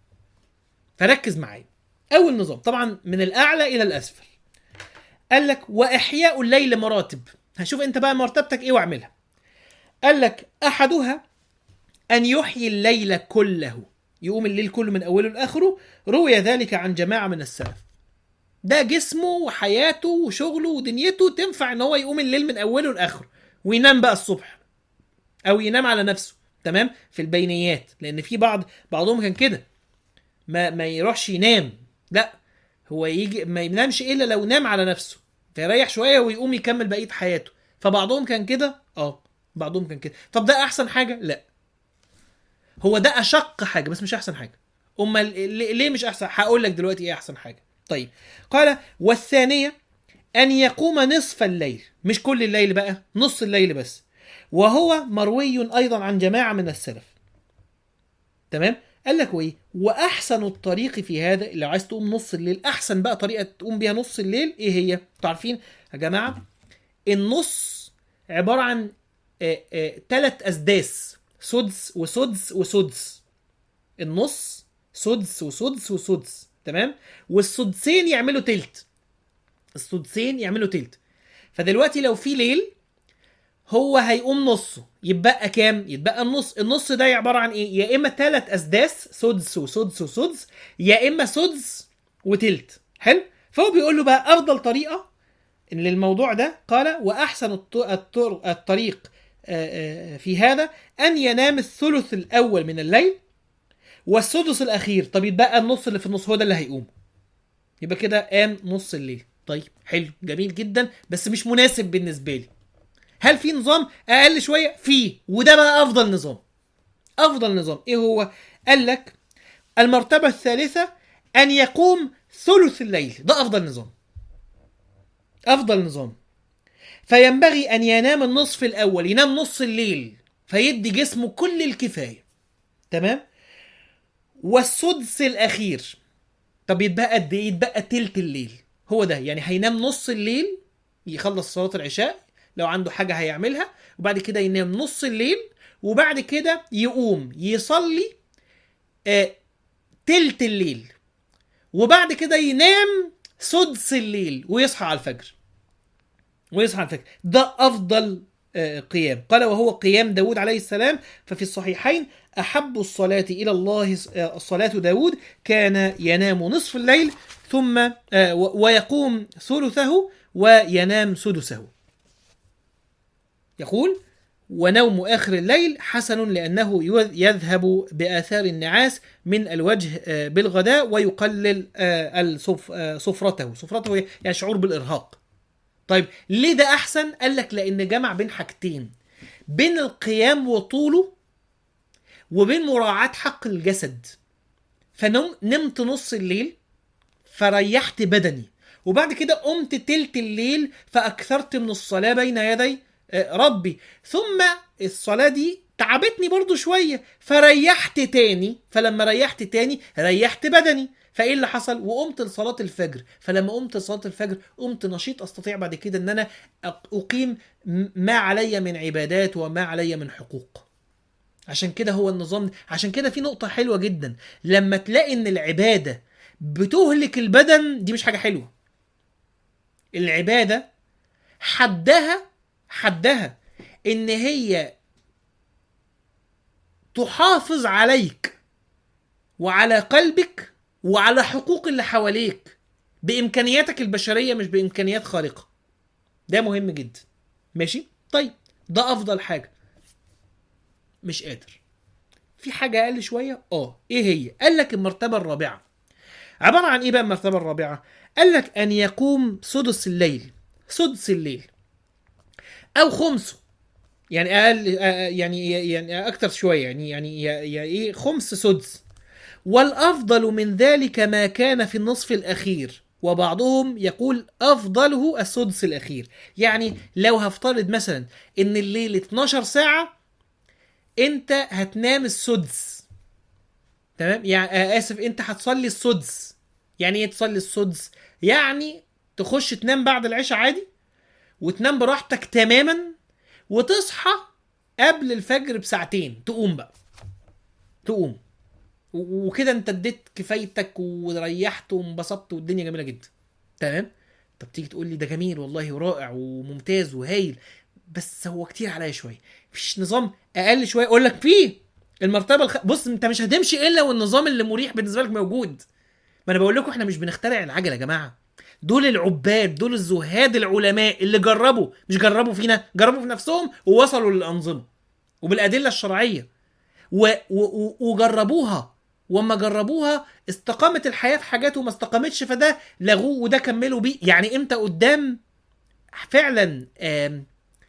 Speaker 1: فركز معايا اول نظام طبعا من الاعلى الى الاسفل قال لك واحياء الليل مراتب هشوف انت بقى مرتبتك ايه واعملها قال لك احدها ان يحيي الليل كله يقوم الليل كله من اوله لاخره روي ذلك عن جماعه من السلف ده جسمه وحياته وشغله ودنيته تنفع ان هو يقوم الليل من اوله لاخره وينام بقى الصبح او ينام على نفسه تمام في البينيات لان في بعض بعضهم كان كده ما ما يروحش ينام لا هو يجي ما ينامش الا لو نام على نفسه فيريح شويه ويقوم يكمل بقيه حياته فبعضهم كان كده اه بعضهم كان كده طب ده احسن حاجه لا هو ده اشق حاجه بس مش احسن حاجه امال ليه مش احسن هقول لك دلوقتي ايه احسن حاجه طيب قال والثانيه ان يقوم نصف الليل مش كل الليل بقى نص الليل بس وهو مروي ايضا عن جماعه من السلف تمام قال لك وايه واحسن الطريق في هذا اللي عايز تقوم نص الليل احسن بقى طريقه تقوم بيها نص الليل ايه هي انتوا عارفين يا جماعه النص عباره عن ثلاث اسداس سدس وسدس وسدس النص سدس وسدس وسدس تمام والسدسين يعملوا تلت السدسين يعملوا تلت فدلوقتي لو في ليل هو هيقوم نصه يتبقى كام يتبقى النص النص ده عباره عن ايه يا اما ثلاث اسداس سدس وسدس وسدس يا اما سدس وتلت حلو فهو بيقول له بقى افضل طريقه للموضوع ده قال واحسن الطريق في هذا ان ينام الثلث الاول من الليل والسدس الاخير طب يتبقى النص اللي في النص هو ده اللي هيقوم يبقى كده قام نص الليل طيب حلو جميل جدا بس مش مناسب بالنسبه لي هل في نظام اقل شويه في وده بقى افضل نظام افضل نظام ايه هو قال لك المرتبه الثالثه ان يقوم ثلث الليل ده افضل نظام افضل نظام فينبغي ان ينام النصف الاول ينام نص الليل فيدي جسمه كل الكفايه تمام والسدس الاخير طب يتبقى قد ايه يتبقى تلت الليل هو ده يعني هينام نص الليل يخلص صلاه العشاء لو عنده حاجه هيعملها وبعد كده ينام نص الليل وبعد كده يقوم يصلي آه تلت الليل وبعد كده ينام سدس الليل ويصحى على الفجر ويصحى على الفجر ده افضل آه، قيام قال وهو قيام داود عليه السلام ففي الصحيحين أحب الصلاة إلى الله آه، صلاة داود كان ينام نصف الليل ثم آه، و- ويقوم ثلثه وينام سدسه يقول ونوم آخر الليل حسن لأنه يذ- يذهب بآثار النعاس من الوجه آه، بالغداء ويقلل آه، الصف- آه، صفرته صفرته هي- يعني شعور بالإرهاق طيب ليه ده احسن قال لك لان جمع بين حاجتين بين القيام وطوله وبين مراعاة حق الجسد فنم نمت نص الليل فريحت بدني وبعد كده قمت تلت الليل فاكثرت من الصلاة بين يدي آه، ربي ثم الصلاة دي تعبتني برضو شوية فريحت تاني فلما ريحت تاني ريحت بدني فايه اللي حصل وقمت لصلاة الفجر فلما قمت لصلاة الفجر قمت نشيط استطيع بعد كده ان انا أق- اقيم م- ما علي من عبادات وما علي من حقوق عشان كده هو النظام عشان كده في نقطة حلوة جدا لما تلاقي ان العبادة بتهلك البدن دي مش حاجة حلوة العبادة حدها حدها ان هي تحافظ عليك وعلى قلبك وعلى حقوق اللي حواليك بامكانياتك البشريه مش بامكانيات خارقه ده مهم جدا ماشي طيب ده افضل حاجه مش قادر في حاجه اقل شويه اه ايه هي قال لك المرتبه الرابعه عباره عن ايه بقى المرتبه الرابعه قال لك ان يقوم سدس الليل سدس الليل او خمسه يعني اقل آه، يعني يعني اكتر شويه يعني يعني يا يا ايه خمس سدس والافضل من ذلك ما كان في النصف الاخير وبعضهم يقول افضله السدس الاخير يعني لو هفترض مثلا ان الليل 12 ساعه انت هتنام السدس تمام يعني آه اسف انت هتصلي السدس يعني ايه تصلي السدس يعني تخش تنام بعد العشاء عادي وتنام براحتك تماما وتصحى قبل الفجر بساعتين تقوم بقى تقوم و- وكده انت اديت كفايتك وريحت وانبسطت والدنيا جميله جدا تمام طب تيجي تقول لي ده جميل والله ورائع وممتاز وهايل بس هو كتير عليا شويه مفيش نظام اقل شويه اقول لك فيه المرتبه الخ... بص انت مش هتمشي الا والنظام اللي مريح بالنسبه لك موجود ما انا بقول لكم احنا مش بنخترع العجله يا جماعه دول العباد دول الزهاد العلماء اللي جربوا مش جربوا فينا جربوا في نفسهم ووصلوا للانظمه وبالادله الشرعيه و... و... و... وجربوها وما جربوها استقامت الحياه في حاجات وما استقامتش فده لغوه وده كملوا بيه يعني امتى قدام فعلا آم...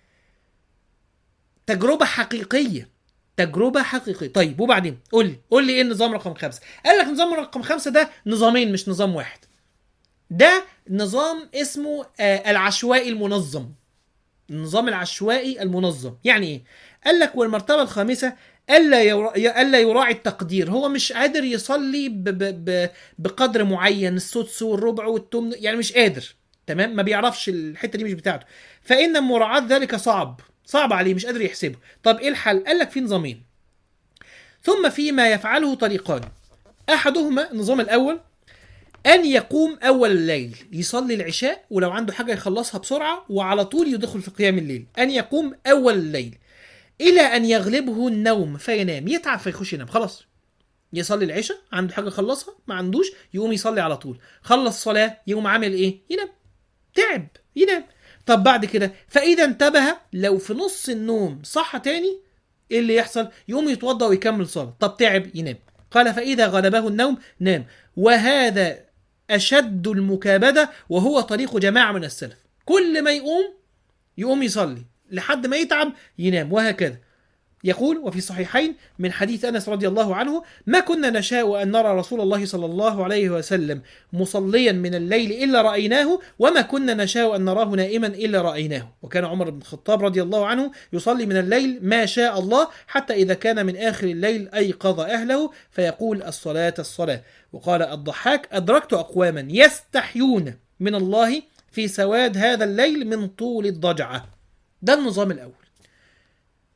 Speaker 1: تجربه حقيقيه تجربه حقيقيه طيب وبعدين قول لي قول لي ايه النظام رقم خمسة قال لك نظام رقم خمسة ده نظامين مش نظام واحد ده نظام اسمه آه العشوائي المنظم النظام العشوائي المنظم يعني ايه قال لك والمرتبه الخامسه الا يرا... الا يراعي التقدير هو مش قادر يصلي ب... ب... ب... بقدر معين السدس والربع والثمن يعني مش قادر تمام ما بيعرفش الحته دي مش بتاعته فان مراعاه ذلك صعب صعب عليه مش قادر يحسبه طب ايه الحل قال لك في نظامين ثم فيما يفعله طريقان احدهما النظام الاول أن يقوم أول الليل يصلي العشاء ولو عنده حاجة يخلصها بسرعة وعلى طول يدخل في قيام الليل أن يقوم أول الليل إلى أن يغلبه النوم فينام يتعب فيخش ينام خلاص يصلي العشاء عنده حاجة يخلصها ما عندوش يقوم يصلي على طول خلص صلاة يقوم عامل إيه ينام تعب ينام طب بعد كده فإذا انتبه لو في نص النوم صح تاني إيه اللي يحصل يقوم يتوضأ ويكمل صلاة طب تعب ينام قال فإذا غلبه النوم نام وهذا أشد المكابدة وهو طريق جماعة من السلف كل ما يقوم يقوم يصلي لحد ما يتعب ينام وهكذا يقول وفي صحيحين من حديث أنس رضي الله عنه ما كنا نشاء أن نرى رسول الله صلى الله عليه وسلم مصليا من الليل إلا رأيناه وما كنا نشاء أن نراه نائما إلا رأيناه وكان عمر بن الخطاب رضي الله عنه يصلي من الليل ما شاء الله حتى إذا كان من آخر الليل أيقظ أهله فيقول الصلاة الصلاة وقال الضحاك أدركت أقواما يستحيون من الله في سواد هذا الليل من طول الضجعة ده النظام الأول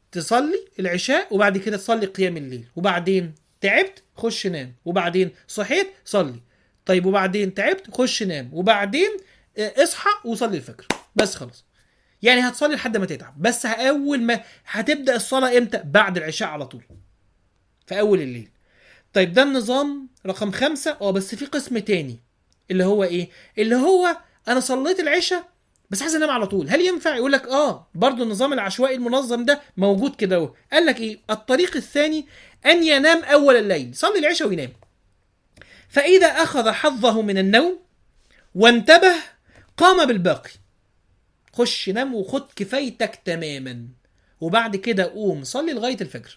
Speaker 1: تصلي العشاء وبعد كده تصلي قيام الليل وبعدين تعبت خش نام وبعدين صحيت صلي طيب وبعدين تعبت خش نام وبعدين آه، اصحى وصلي الفجر بس خلاص يعني هتصلي لحد ما تتعب بس اول ما هتبدا الصلاه امتى بعد العشاء على طول في اول الليل طيب ده النظام رقم خمسة اه بس في قسم تاني اللي هو ايه اللي هو انا صليت العشاء بس عايز انام على طول هل ينفع يقول لك اه برضو النظام العشوائي المنظم ده موجود كده اهو قال لك ايه الطريق الثاني ان ينام اول الليل صلي العشاء وينام فاذا اخذ حظه من النوم وانتبه قام بالباقي خش نام وخد كفايتك تماما وبعد كده قوم صلي لغايه الفجر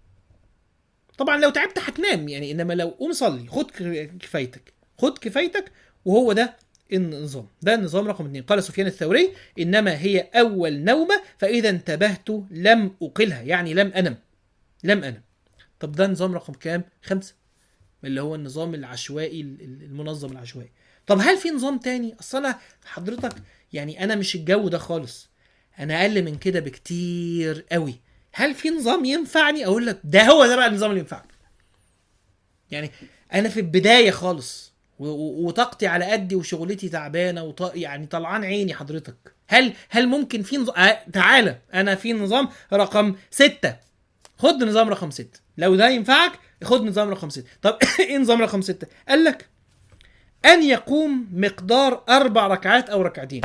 Speaker 1: طبعا لو تعبت هتنام يعني انما لو قوم صلي خد كفايتك خد كفايتك وهو ده النظام ده النظام رقم اثنين قال سفيان الثوري انما هي اول نومه فاذا انتبهت لم اقلها يعني لم انم لم انم طب ده نظام رقم كام خمسة اللي هو النظام العشوائي المنظم العشوائي طب هل في نظام تاني اصل انا حضرتك يعني انا مش الجو ده خالص انا اقل من كده بكتير قوي هل في نظام ينفعني اقول لك ده هو ده بقى النظام اللي ينفعني يعني انا في البدايه خالص و- و- وطاقتي على قدي وشغلتي تعبانه وط... يعني طلعان عيني حضرتك هل هل ممكن في نظام آه تعالى انا في نظام رقم ستة خد نظام رقم ستة لو ده ينفعك خد نظام رقم ستة طب ايه نظام رقم ستة قال لك ان يقوم مقدار اربع ركعات او ركعتين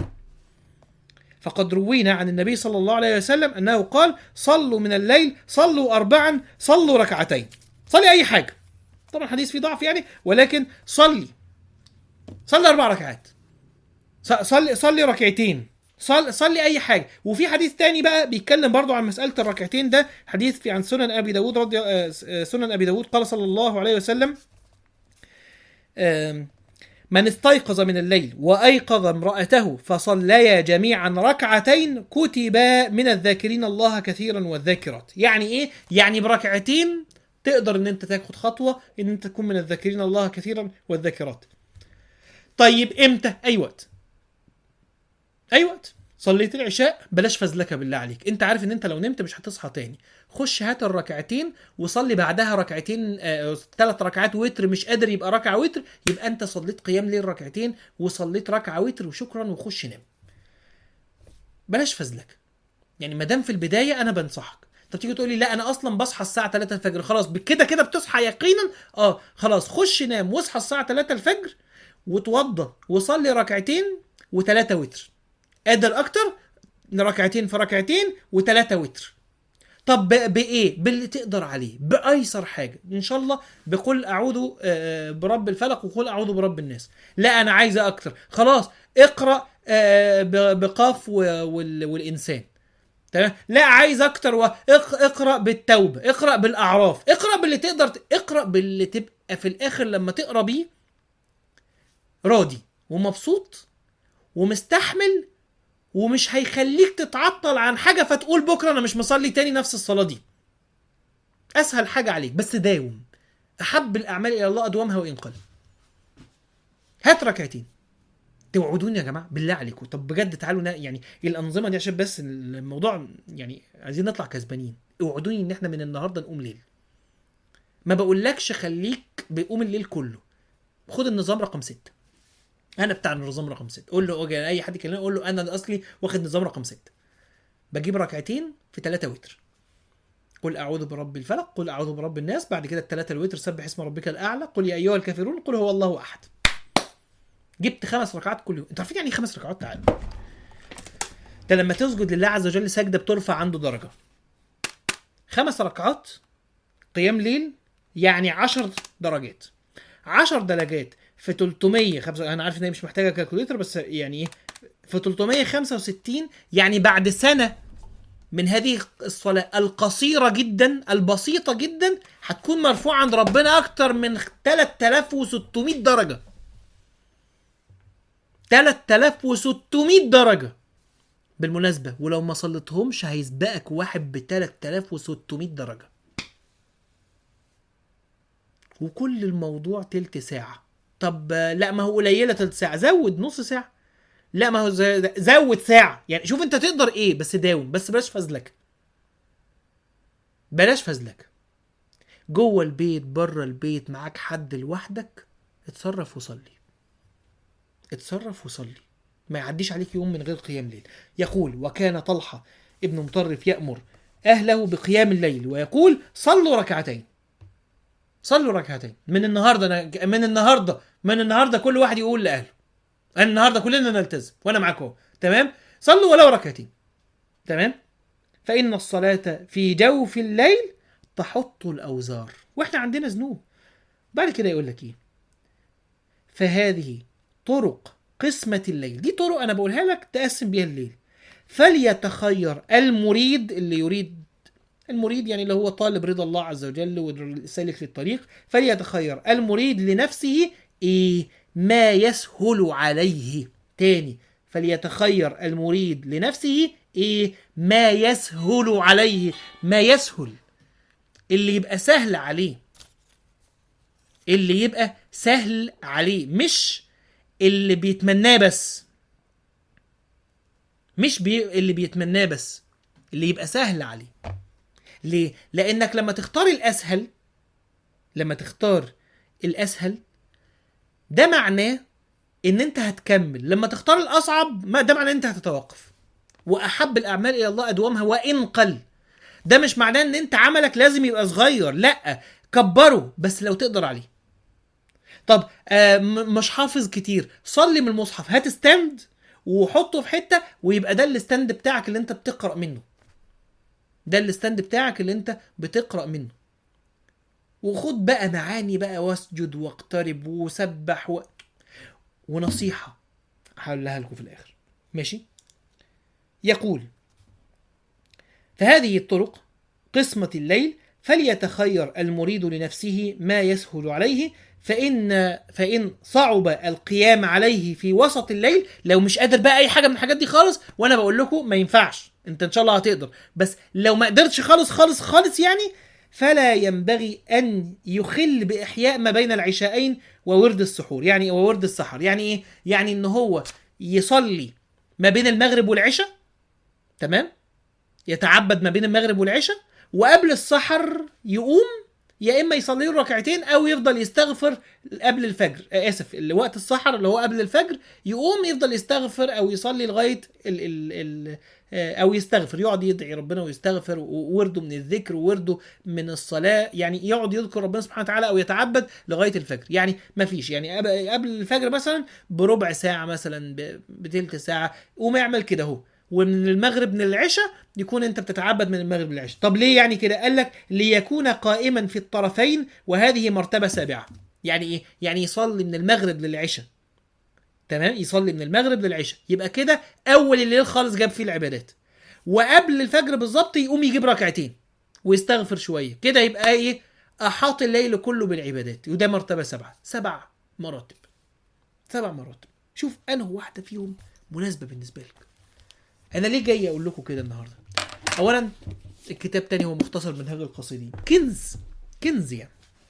Speaker 1: فقد روينا عن النبي صلى الله عليه وسلم انه قال صلوا من الليل صلوا اربعا صلوا ركعتين صلي اي حاجه طبعا حديث فيه ضعف يعني ولكن صلي صلي اربع ركعات ص- صلي صلي ركعتين صلي, صلي اي حاجه وفي حديث تاني بقى بيتكلم برضو عن مساله الركعتين ده حديث في عن سنن ابي داود رضي آه، آه، سنن ابي داود قال صلى الله عليه وسلم آم، من استيقظ من الليل وايقظ امراته فصليا جميعا ركعتين كتبا من الذاكرين الله كثيرا والذاكرات يعني ايه يعني بركعتين تقدر ان انت تاخد خطوه ان انت تكون من الذاكرين الله كثيرا والذاكرات طيب امتى اي وقت اي وقت صليت العشاء بلاش فزلكه بالله عليك انت عارف ان انت لو نمت مش هتصحى تاني خش هات الركعتين وصلي بعدها ركعتين آه ثلاث ركعات وتر مش قادر يبقى ركعه وتر يبقى انت صليت قيام ليل ركعتين وصليت ركعه وتر وشكرا وخش نام بلاش فزلكه يعني ما دام في البدايه انا بنصحك طب تيجي تقول لي لا انا اصلا بصحى الساعه 3 الفجر خلاص بكده كده بتصحى يقينا اه خلاص خش نام واصحى الساعه 3 الفجر وتوضى وصلي ركعتين وثلاثه وتر قادر اكتر ركعتين في ركعتين وثلاثه وتر طب ب- بايه باللي تقدر عليه بايسر حاجه ان شاء الله بقول اعوذ آه، برب الفلق وقل اعوذ برب الناس لا انا عايزه اكتر خلاص اقرا آه، ب- بقاف و- وال- والانسان تمام لا عايز اكتر واقرا بالتوبه اقرا بالاعراف اقرا باللي تقدر ت- اقرا باللي تبقى في الاخر لما تقرا بيه راضي ومبسوط ومستحمل ومش هيخليك تتعطل عن حاجه فتقول بكره انا مش مصلي تاني نفس الصلاه دي اسهل حاجه عليك بس داوم احب الاعمال الى الله ادومها وان قل هات ركعتين توعدوني يا جماعه بالله عليكم طب بجد تعالوا نا- يعني الانظمه دي عشان بس الموضوع يعني عايزين نطلع كسبانين اوعدوني ان احنا من النهارده نقوم ليل ما بقولكش خليك بقوم الليل كله خد النظام رقم ستة انا بتاع النظام رقم ستة قول له أوكي، اي حد يكلمني اقول له انا اصلي واخد نظام رقم ستة بجيب ركعتين في ثلاثة وتر قل اعوذ برب الفلق قل اعوذ برب الناس بعد كده الثلاثة الوتر سبح اسم ربك الاعلى قل يا ايها الكافرون قل هو الله احد جبت خمس ركعات كل يوم انت عارفين يعني ايه خمس ركعات تعالى انت لما تسجد لله عز وجل سجده بترفع عنده درجه خمس ركعات قيام ليل يعني عشر درجات عشر درجات في 300 خمسة انا عارف ان هي مش محتاجه كالكوليتر بس يعني ايه في 365 يعني بعد سنه من هذه الصلاة القصيرة جدا البسيطة جدا هتكون مرفوعة عند ربنا أكتر من 3600 درجة 3600 درجة بالمناسبة ولو ما صليتهمش هيسبقك واحد ب 3600 درجة وكل الموضوع تلت ساعة طب آه، لا ما هو قليلة تلت ساعة زود نص ساعة لا ما هو ز- زود ساعة يعني شوف انت تقدر ايه بس داوم بس بلاش فزلك بلاش فزلك جوه البيت بره البيت معاك حد لوحدك اتصرف وصلي اتصرف وصلي ما يعديش عليك يوم من غير قيام ليل يقول وكان طلحة ابن مطرف يأمر أهله بقيام الليل ويقول صلوا ركعتين صلوا ركعتين من النهارده أنا من النهارده من النهارده كل واحد يقول لأهله أنا النهارده كلنا نلتزم وأنا معاكم أهو. تمام صلوا ولو ركعتين تمام فإن الصلاة في جوف الليل تحط الأوزار وإحنا عندنا ذنوب بعد كده يقول لك إيه فهذه طرق قسمة الليل دي طرق أنا بقولها لك تقسم بيها الليل فليتخير المريد اللي يريد المريد يعني اللي هو طالب رضا الله عز وجل والسالك للطريق فليتخير المريد لنفسه إيه ما يسهل عليه تاني فليتخير المريد لنفسه ايه ما يسهل عليه ما يسهل اللي يبقى سهل عليه اللي يبقى سهل عليه مش اللي بيتمناه بس مش بي... اللي بيتمناه بس اللي يبقى سهل عليه ليه لانك لما تختار الاسهل لما تختار الاسهل ده معناه ان انت هتكمل لما تختار الاصعب ما ده معناه ان انت هتتوقف واحب الاعمال الى الله ادومها وان قل ده مش معناه ان انت عملك لازم يبقى صغير لا كبره بس لو تقدر عليه طب آه م- مش حافظ كتير صلي من المصحف هات ستاند وحطه في حته ويبقى ده الستاند بتاعك اللي انت بتقرا منه ده الستاند بتاعك اللي انت بتقرا منه وخد بقى معاني بقى واسجد واقترب وسبح و... ونصيحه هقولها لكم في الاخر ماشي يقول فهذه الطرق قسمة الليل فليتخير المريد لنفسه ما يسهل عليه فإن فإن صعب القيام عليه في وسط الليل لو مش قادر بقى أي حاجة من الحاجات دي خالص وأنا بقول لكم ما ينفعش أنت إن شاء الله هتقدر بس لو ما قدرتش خالص خالص خالص يعني فلا ينبغي أن يخل بإحياء ما بين العشاءين وورد السحور يعني وورد السحر يعني إيه؟ يعني إن هو يصلي ما بين المغرب والعشاء تمام يتعبد ما بين المغرب والعشاء وقبل السحر يقوم يا اما يصلي له ركعتين او يفضل يستغفر قبل الفجر آه، اسف اللي وقت السحر اللي هو قبل الفجر يقوم يفضل يستغفر او يصلي لغايه ال ال ال آه، او يستغفر يقعد يدعي ربنا ويستغفر وورده من الذكر وورده من الصلاه يعني يقعد يذكر ربنا سبحانه وتعالى او يتعبد لغايه الفجر يعني ما فيش يعني قبل قبل الفجر مثلا بربع ساعه مثلا ب- بتلت ساعه قوم اعمل كده اهو ومن المغرب من العشاء يكون انت بتتعبد من المغرب للعشاء طب ليه يعني كده قال لك ليكون قائما في الطرفين وهذه مرتبه سابعه يعني ايه يعني يصلي من المغرب للعشاء تمام يصلي من المغرب للعشاء يبقى كده اول الليل خالص جاب فيه العبادات وقبل الفجر بالظبط يقوم يجيب ركعتين ويستغفر شويه كده يبقى ايه احاط الليل كله بالعبادات وده مرتبه سبعه سبع مراتب سبع مراتب شوف انه واحده فيهم مناسبه بالنسبه لك انا ليه جاي اقول لكم كده النهارده اولا الكتاب تاني هو مختصر منهج القاصدين كنز كنز يعني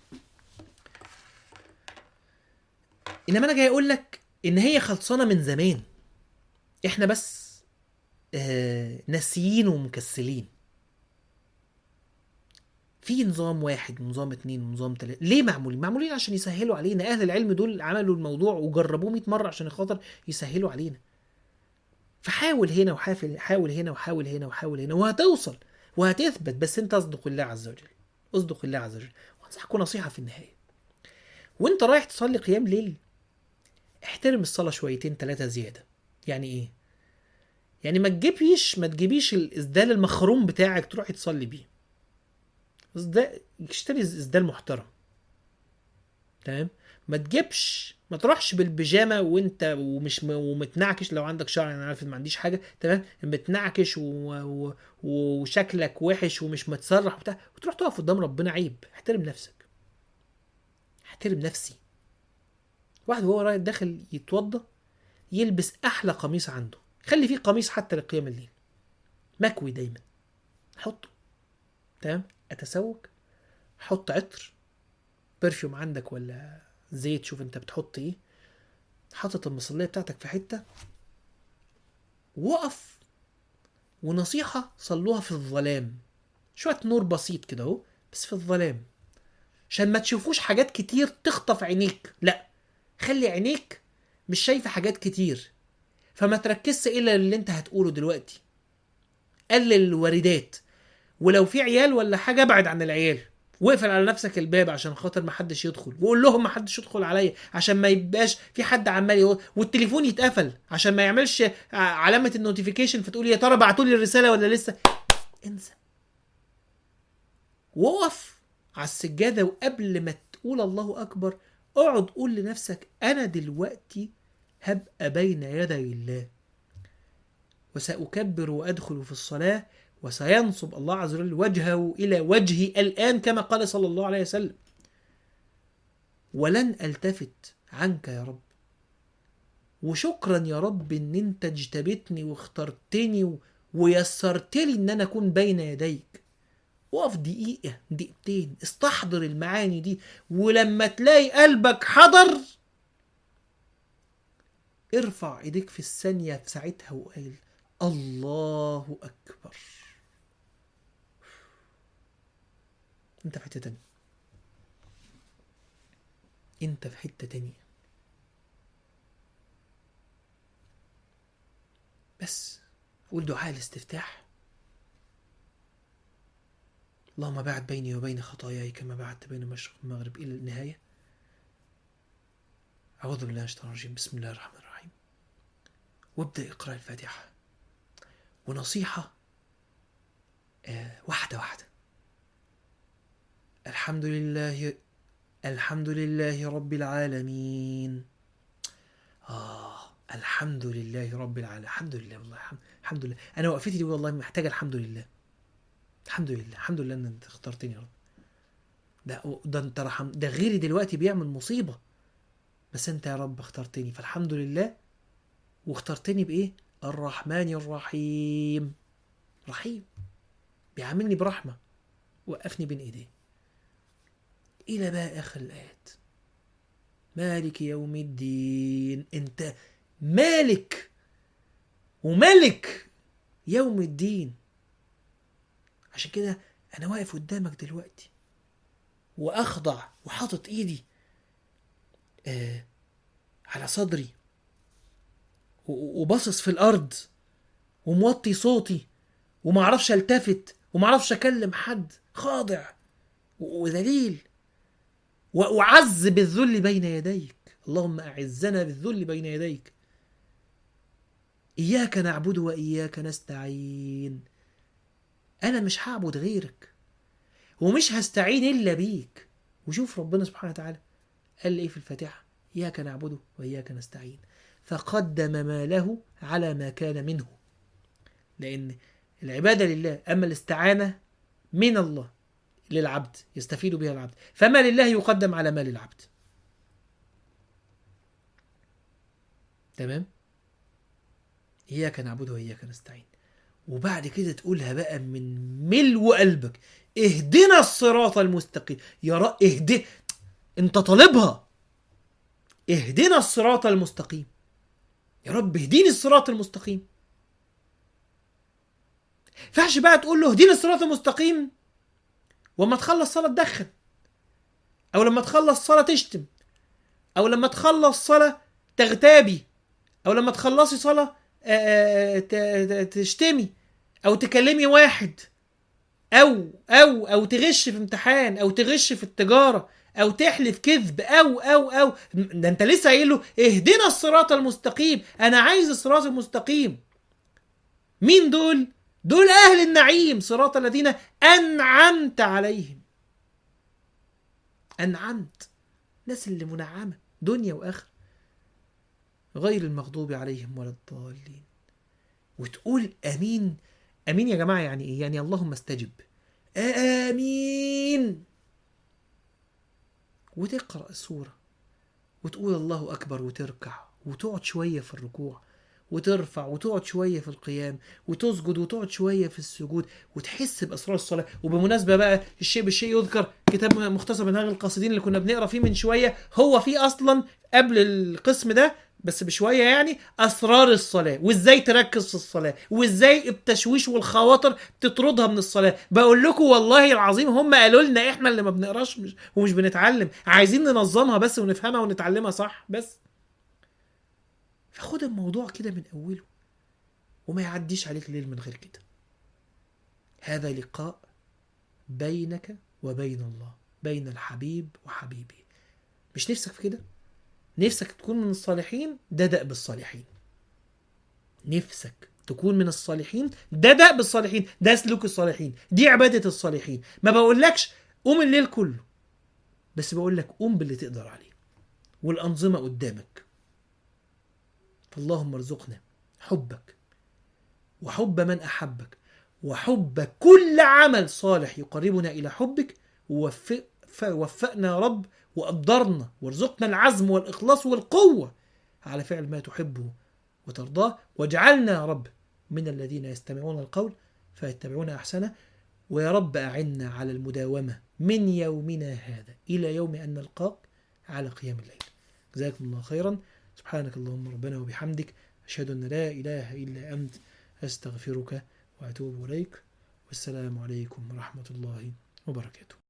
Speaker 1: انما انا جاي اقول لك ان هي خلصانه من زمان احنا بس آه ناسيين ومكسلين في نظام واحد ونظام اتنين ونظام تلاته ليه معمولين معمولين عشان يسهلوا علينا اهل العلم دول عملوا الموضوع وجربوه 100 مره عشان خاطر يسهلوا علينا فحاول هنا وحاول حاول هنا وحاول هنا وحاول هنا وهتوصل وهتثبت بس انت اصدق الله عز وجل اصدق الله عز وجل وانصحكم نصيحه في النهايه وانت رايح تصلي قيام ليل احترم الصلاه شويتين ثلاثه زياده يعني ايه يعني ما تجيبيش ما تجيبيش الاسدال المخروم بتاعك تروحي تصلي بيه اسدال اشتري اسدال محترم تمام ما تجيبش ما تروحش بالبيجامه وانت ومش م... ومتنعكش لو عندك شعر انا عارف ان ما عنديش حاجه تمام متنعكش و... و... وشكلك وحش ومش متسرح وبتاع وتروح تقف قدام ربنا عيب احترم نفسك احترم نفسي واحد وهو رايح داخل يتوضى يلبس احلى قميص عنده خلي فيه قميص حتى لقيام الليل مكوي دايما حطه تمام اتسوق حط عطر برفيوم عندك ولا زيت شوف انت بتحط ايه حاطط المصلية بتاعتك في حتة وقف ونصيحة صلوها في الظلام شويه نور بسيط كده اهو بس في الظلام عشان ما تشوفوش حاجات كتير تخطف عينيك لا خلي عينيك مش شايفه حاجات كتير فما تركزش الا اللي انت هتقوله دلوقتي قلل الواردات ولو في عيال ولا حاجه ابعد عن العيال واقفل على نفسك الباب عشان خاطر ما حدش يدخل وقول لهم ما حدش يدخل عليا عشان ما يبقاش في حد عمال يقول والتليفون يتقفل عشان ما يعملش ع- علامه النوتيفيكيشن فتقول يا ترى بعتوا لي الرساله ولا لسه انسى وقف على السجاده وقبل ما تقول الله اكبر اقعد قول لنفسك انا دلوقتي هبقى بين يدي الله وسأكبر وأدخل في الصلاة وسينصب الله عز وجل وجهه إلى وجهي الآن كما قال صلى الله عليه وسلم ولن ألتفت عنك يا رب وشكرا يا رب ان انت اجتبتني واخترتني و- ويسرت لي ان انا اكون بين يديك وقف دقيقة دقيقتين استحضر المعاني دي ولما تلاقي قلبك حضر ارفع ايديك في الثانية في ساعتها وقال الله أكبر انت في حتة تانية انت في حتة تانية بس قول دعاء الاستفتاح اللهم باعد بيني وبين خطاياي كما بعدت بين المشرق والمغرب إلى النهاية أعوذ بالله من الشيطان الرجيم بسم الله الرحمن الرحيم وابدأ اقرأ الفاتحة ونصيحة آه واحدة واحدة الحمد لله الحمد لله رب العالمين آه الحمد لله رب العالمين الحمد لله والله الحمد, الحمد لله أنا وقفتي دي والله محتاجة الحمد لله الحمد لله الحمد لله ان انت اخترتني يا رب ده ده انت رحم ده غيري دلوقتي بيعمل مصيبه بس انت يا رب اخترتني فالحمد لله واخترتني بايه الرحمن الرحيم رحيم بيعاملني برحمه وقفني بين ايديه الى بقى اخر الايات مالك يوم الدين انت مالك وملك يوم الدين عشان كده انا واقف قدامك دلوقتي واخضع وحاطط ايدي آه على صدري و- وباصص في الارض وموطي صوتي ومعرفش التفت ومعرفش اكلم حد خاضع و- وذليل و- وعز بالذل بين يديك اللهم اعزنا بالذل بين يديك اياك نعبد واياك نستعين انا مش هعبد غيرك ومش هستعين الا بيك وشوف ربنا سبحانه وتعالى قال ايه في الفاتحه اياك نعبد واياك نستعين فقدم ما له على ما كان منه لان العباده لله اما الاستعانه من الله للعبد يستفيد بها العبد فما لله يقدم على ما للعبد تمام اياك نعبد واياك نستعين وبعد كده تقولها بقى من ملو قلبك اهدنا الصراط المستقيم يا رب اهدي انت طالبها اهدنا الصراط المستقيم يا رب اهديني الصراط المستقيم ينفعش بقى تقول له اهديني الصراط المستقيم وما تخلص صلاة تدخن او لما تخلص صلاة تشتم او لما تخلص صلاة تغتابي او لما تخلصي صلاة آه، ت- ت- تشتمي او تكلمي واحد او او او تغش في امتحان او تغش في التجاره او تحلف كذب او او او ده انت لسه قايل له اهدنا الصراط المستقيم انا عايز الصراط المستقيم مين دول دول اهل النعيم صراط الذين انعمت عليهم انعمت الناس اللي منعمه دنيا واخره غير المغضوب عليهم ولا الضالين وتقول امين امين يا جماعه يعني ايه يعني اللهم استجب امين وتقرا السوره وتقول الله اكبر وتركع وتقعد شويه في الركوع وترفع وتقعد شويه في القيام وتسجد وتقعد شويه في السجود وتحس باسرار الصلاه وبمناسبه بقى الشيء بالشيء يذكر كتاب مختصر منهاج القاصدين اللي كنا بنقرا فيه من شويه هو فيه اصلا قبل القسم ده بس بشويه يعني اسرار الصلاه وازاي تركز في الصلاه وازاي التشويش والخواطر تطردها من الصلاه بقول لكم والله العظيم هم قالوا لنا احنا اللي ما بنقراش مش ومش بنتعلم عايزين ننظمها بس ونفهمها ونتعلمها صح بس فخد الموضوع كده من اوله وما يعديش عليك ليل من غير كده هذا لقاء بينك وبين الله بين الحبيب وحبيبه مش نفسك في كده نفسك تكون من الصالحين ده دأب الصالحين نفسك تكون من الصالحين ده دأب الصالحين ده سلوك الصالحين دي عبادة الصالحين ما بقولكش قوم الليل كله بس بقول لك قوم باللي تقدر عليه والأنظمة قدامك فاللهم ارزقنا حبك وحب من أحبك وحب كل عمل صالح يقربنا إلى حبك ووفق وفقنا يا رب وقدرنا وارزقنا العزم والإخلاص والقوة على فعل ما تحبه وترضاه واجعلنا يا رب من الذين يستمعون القول فيتبعون أحسنه ويا رب أعنا على المداومة من يومنا هذا إلى يوم أن نلقاك على قيام الليل جزاكم الله خيرا سبحانك اللهم ربنا وبحمدك أشهد أن لا إله إلا أنت أستغفرك وأتوب إليك والسلام عليكم ورحمة الله وبركاته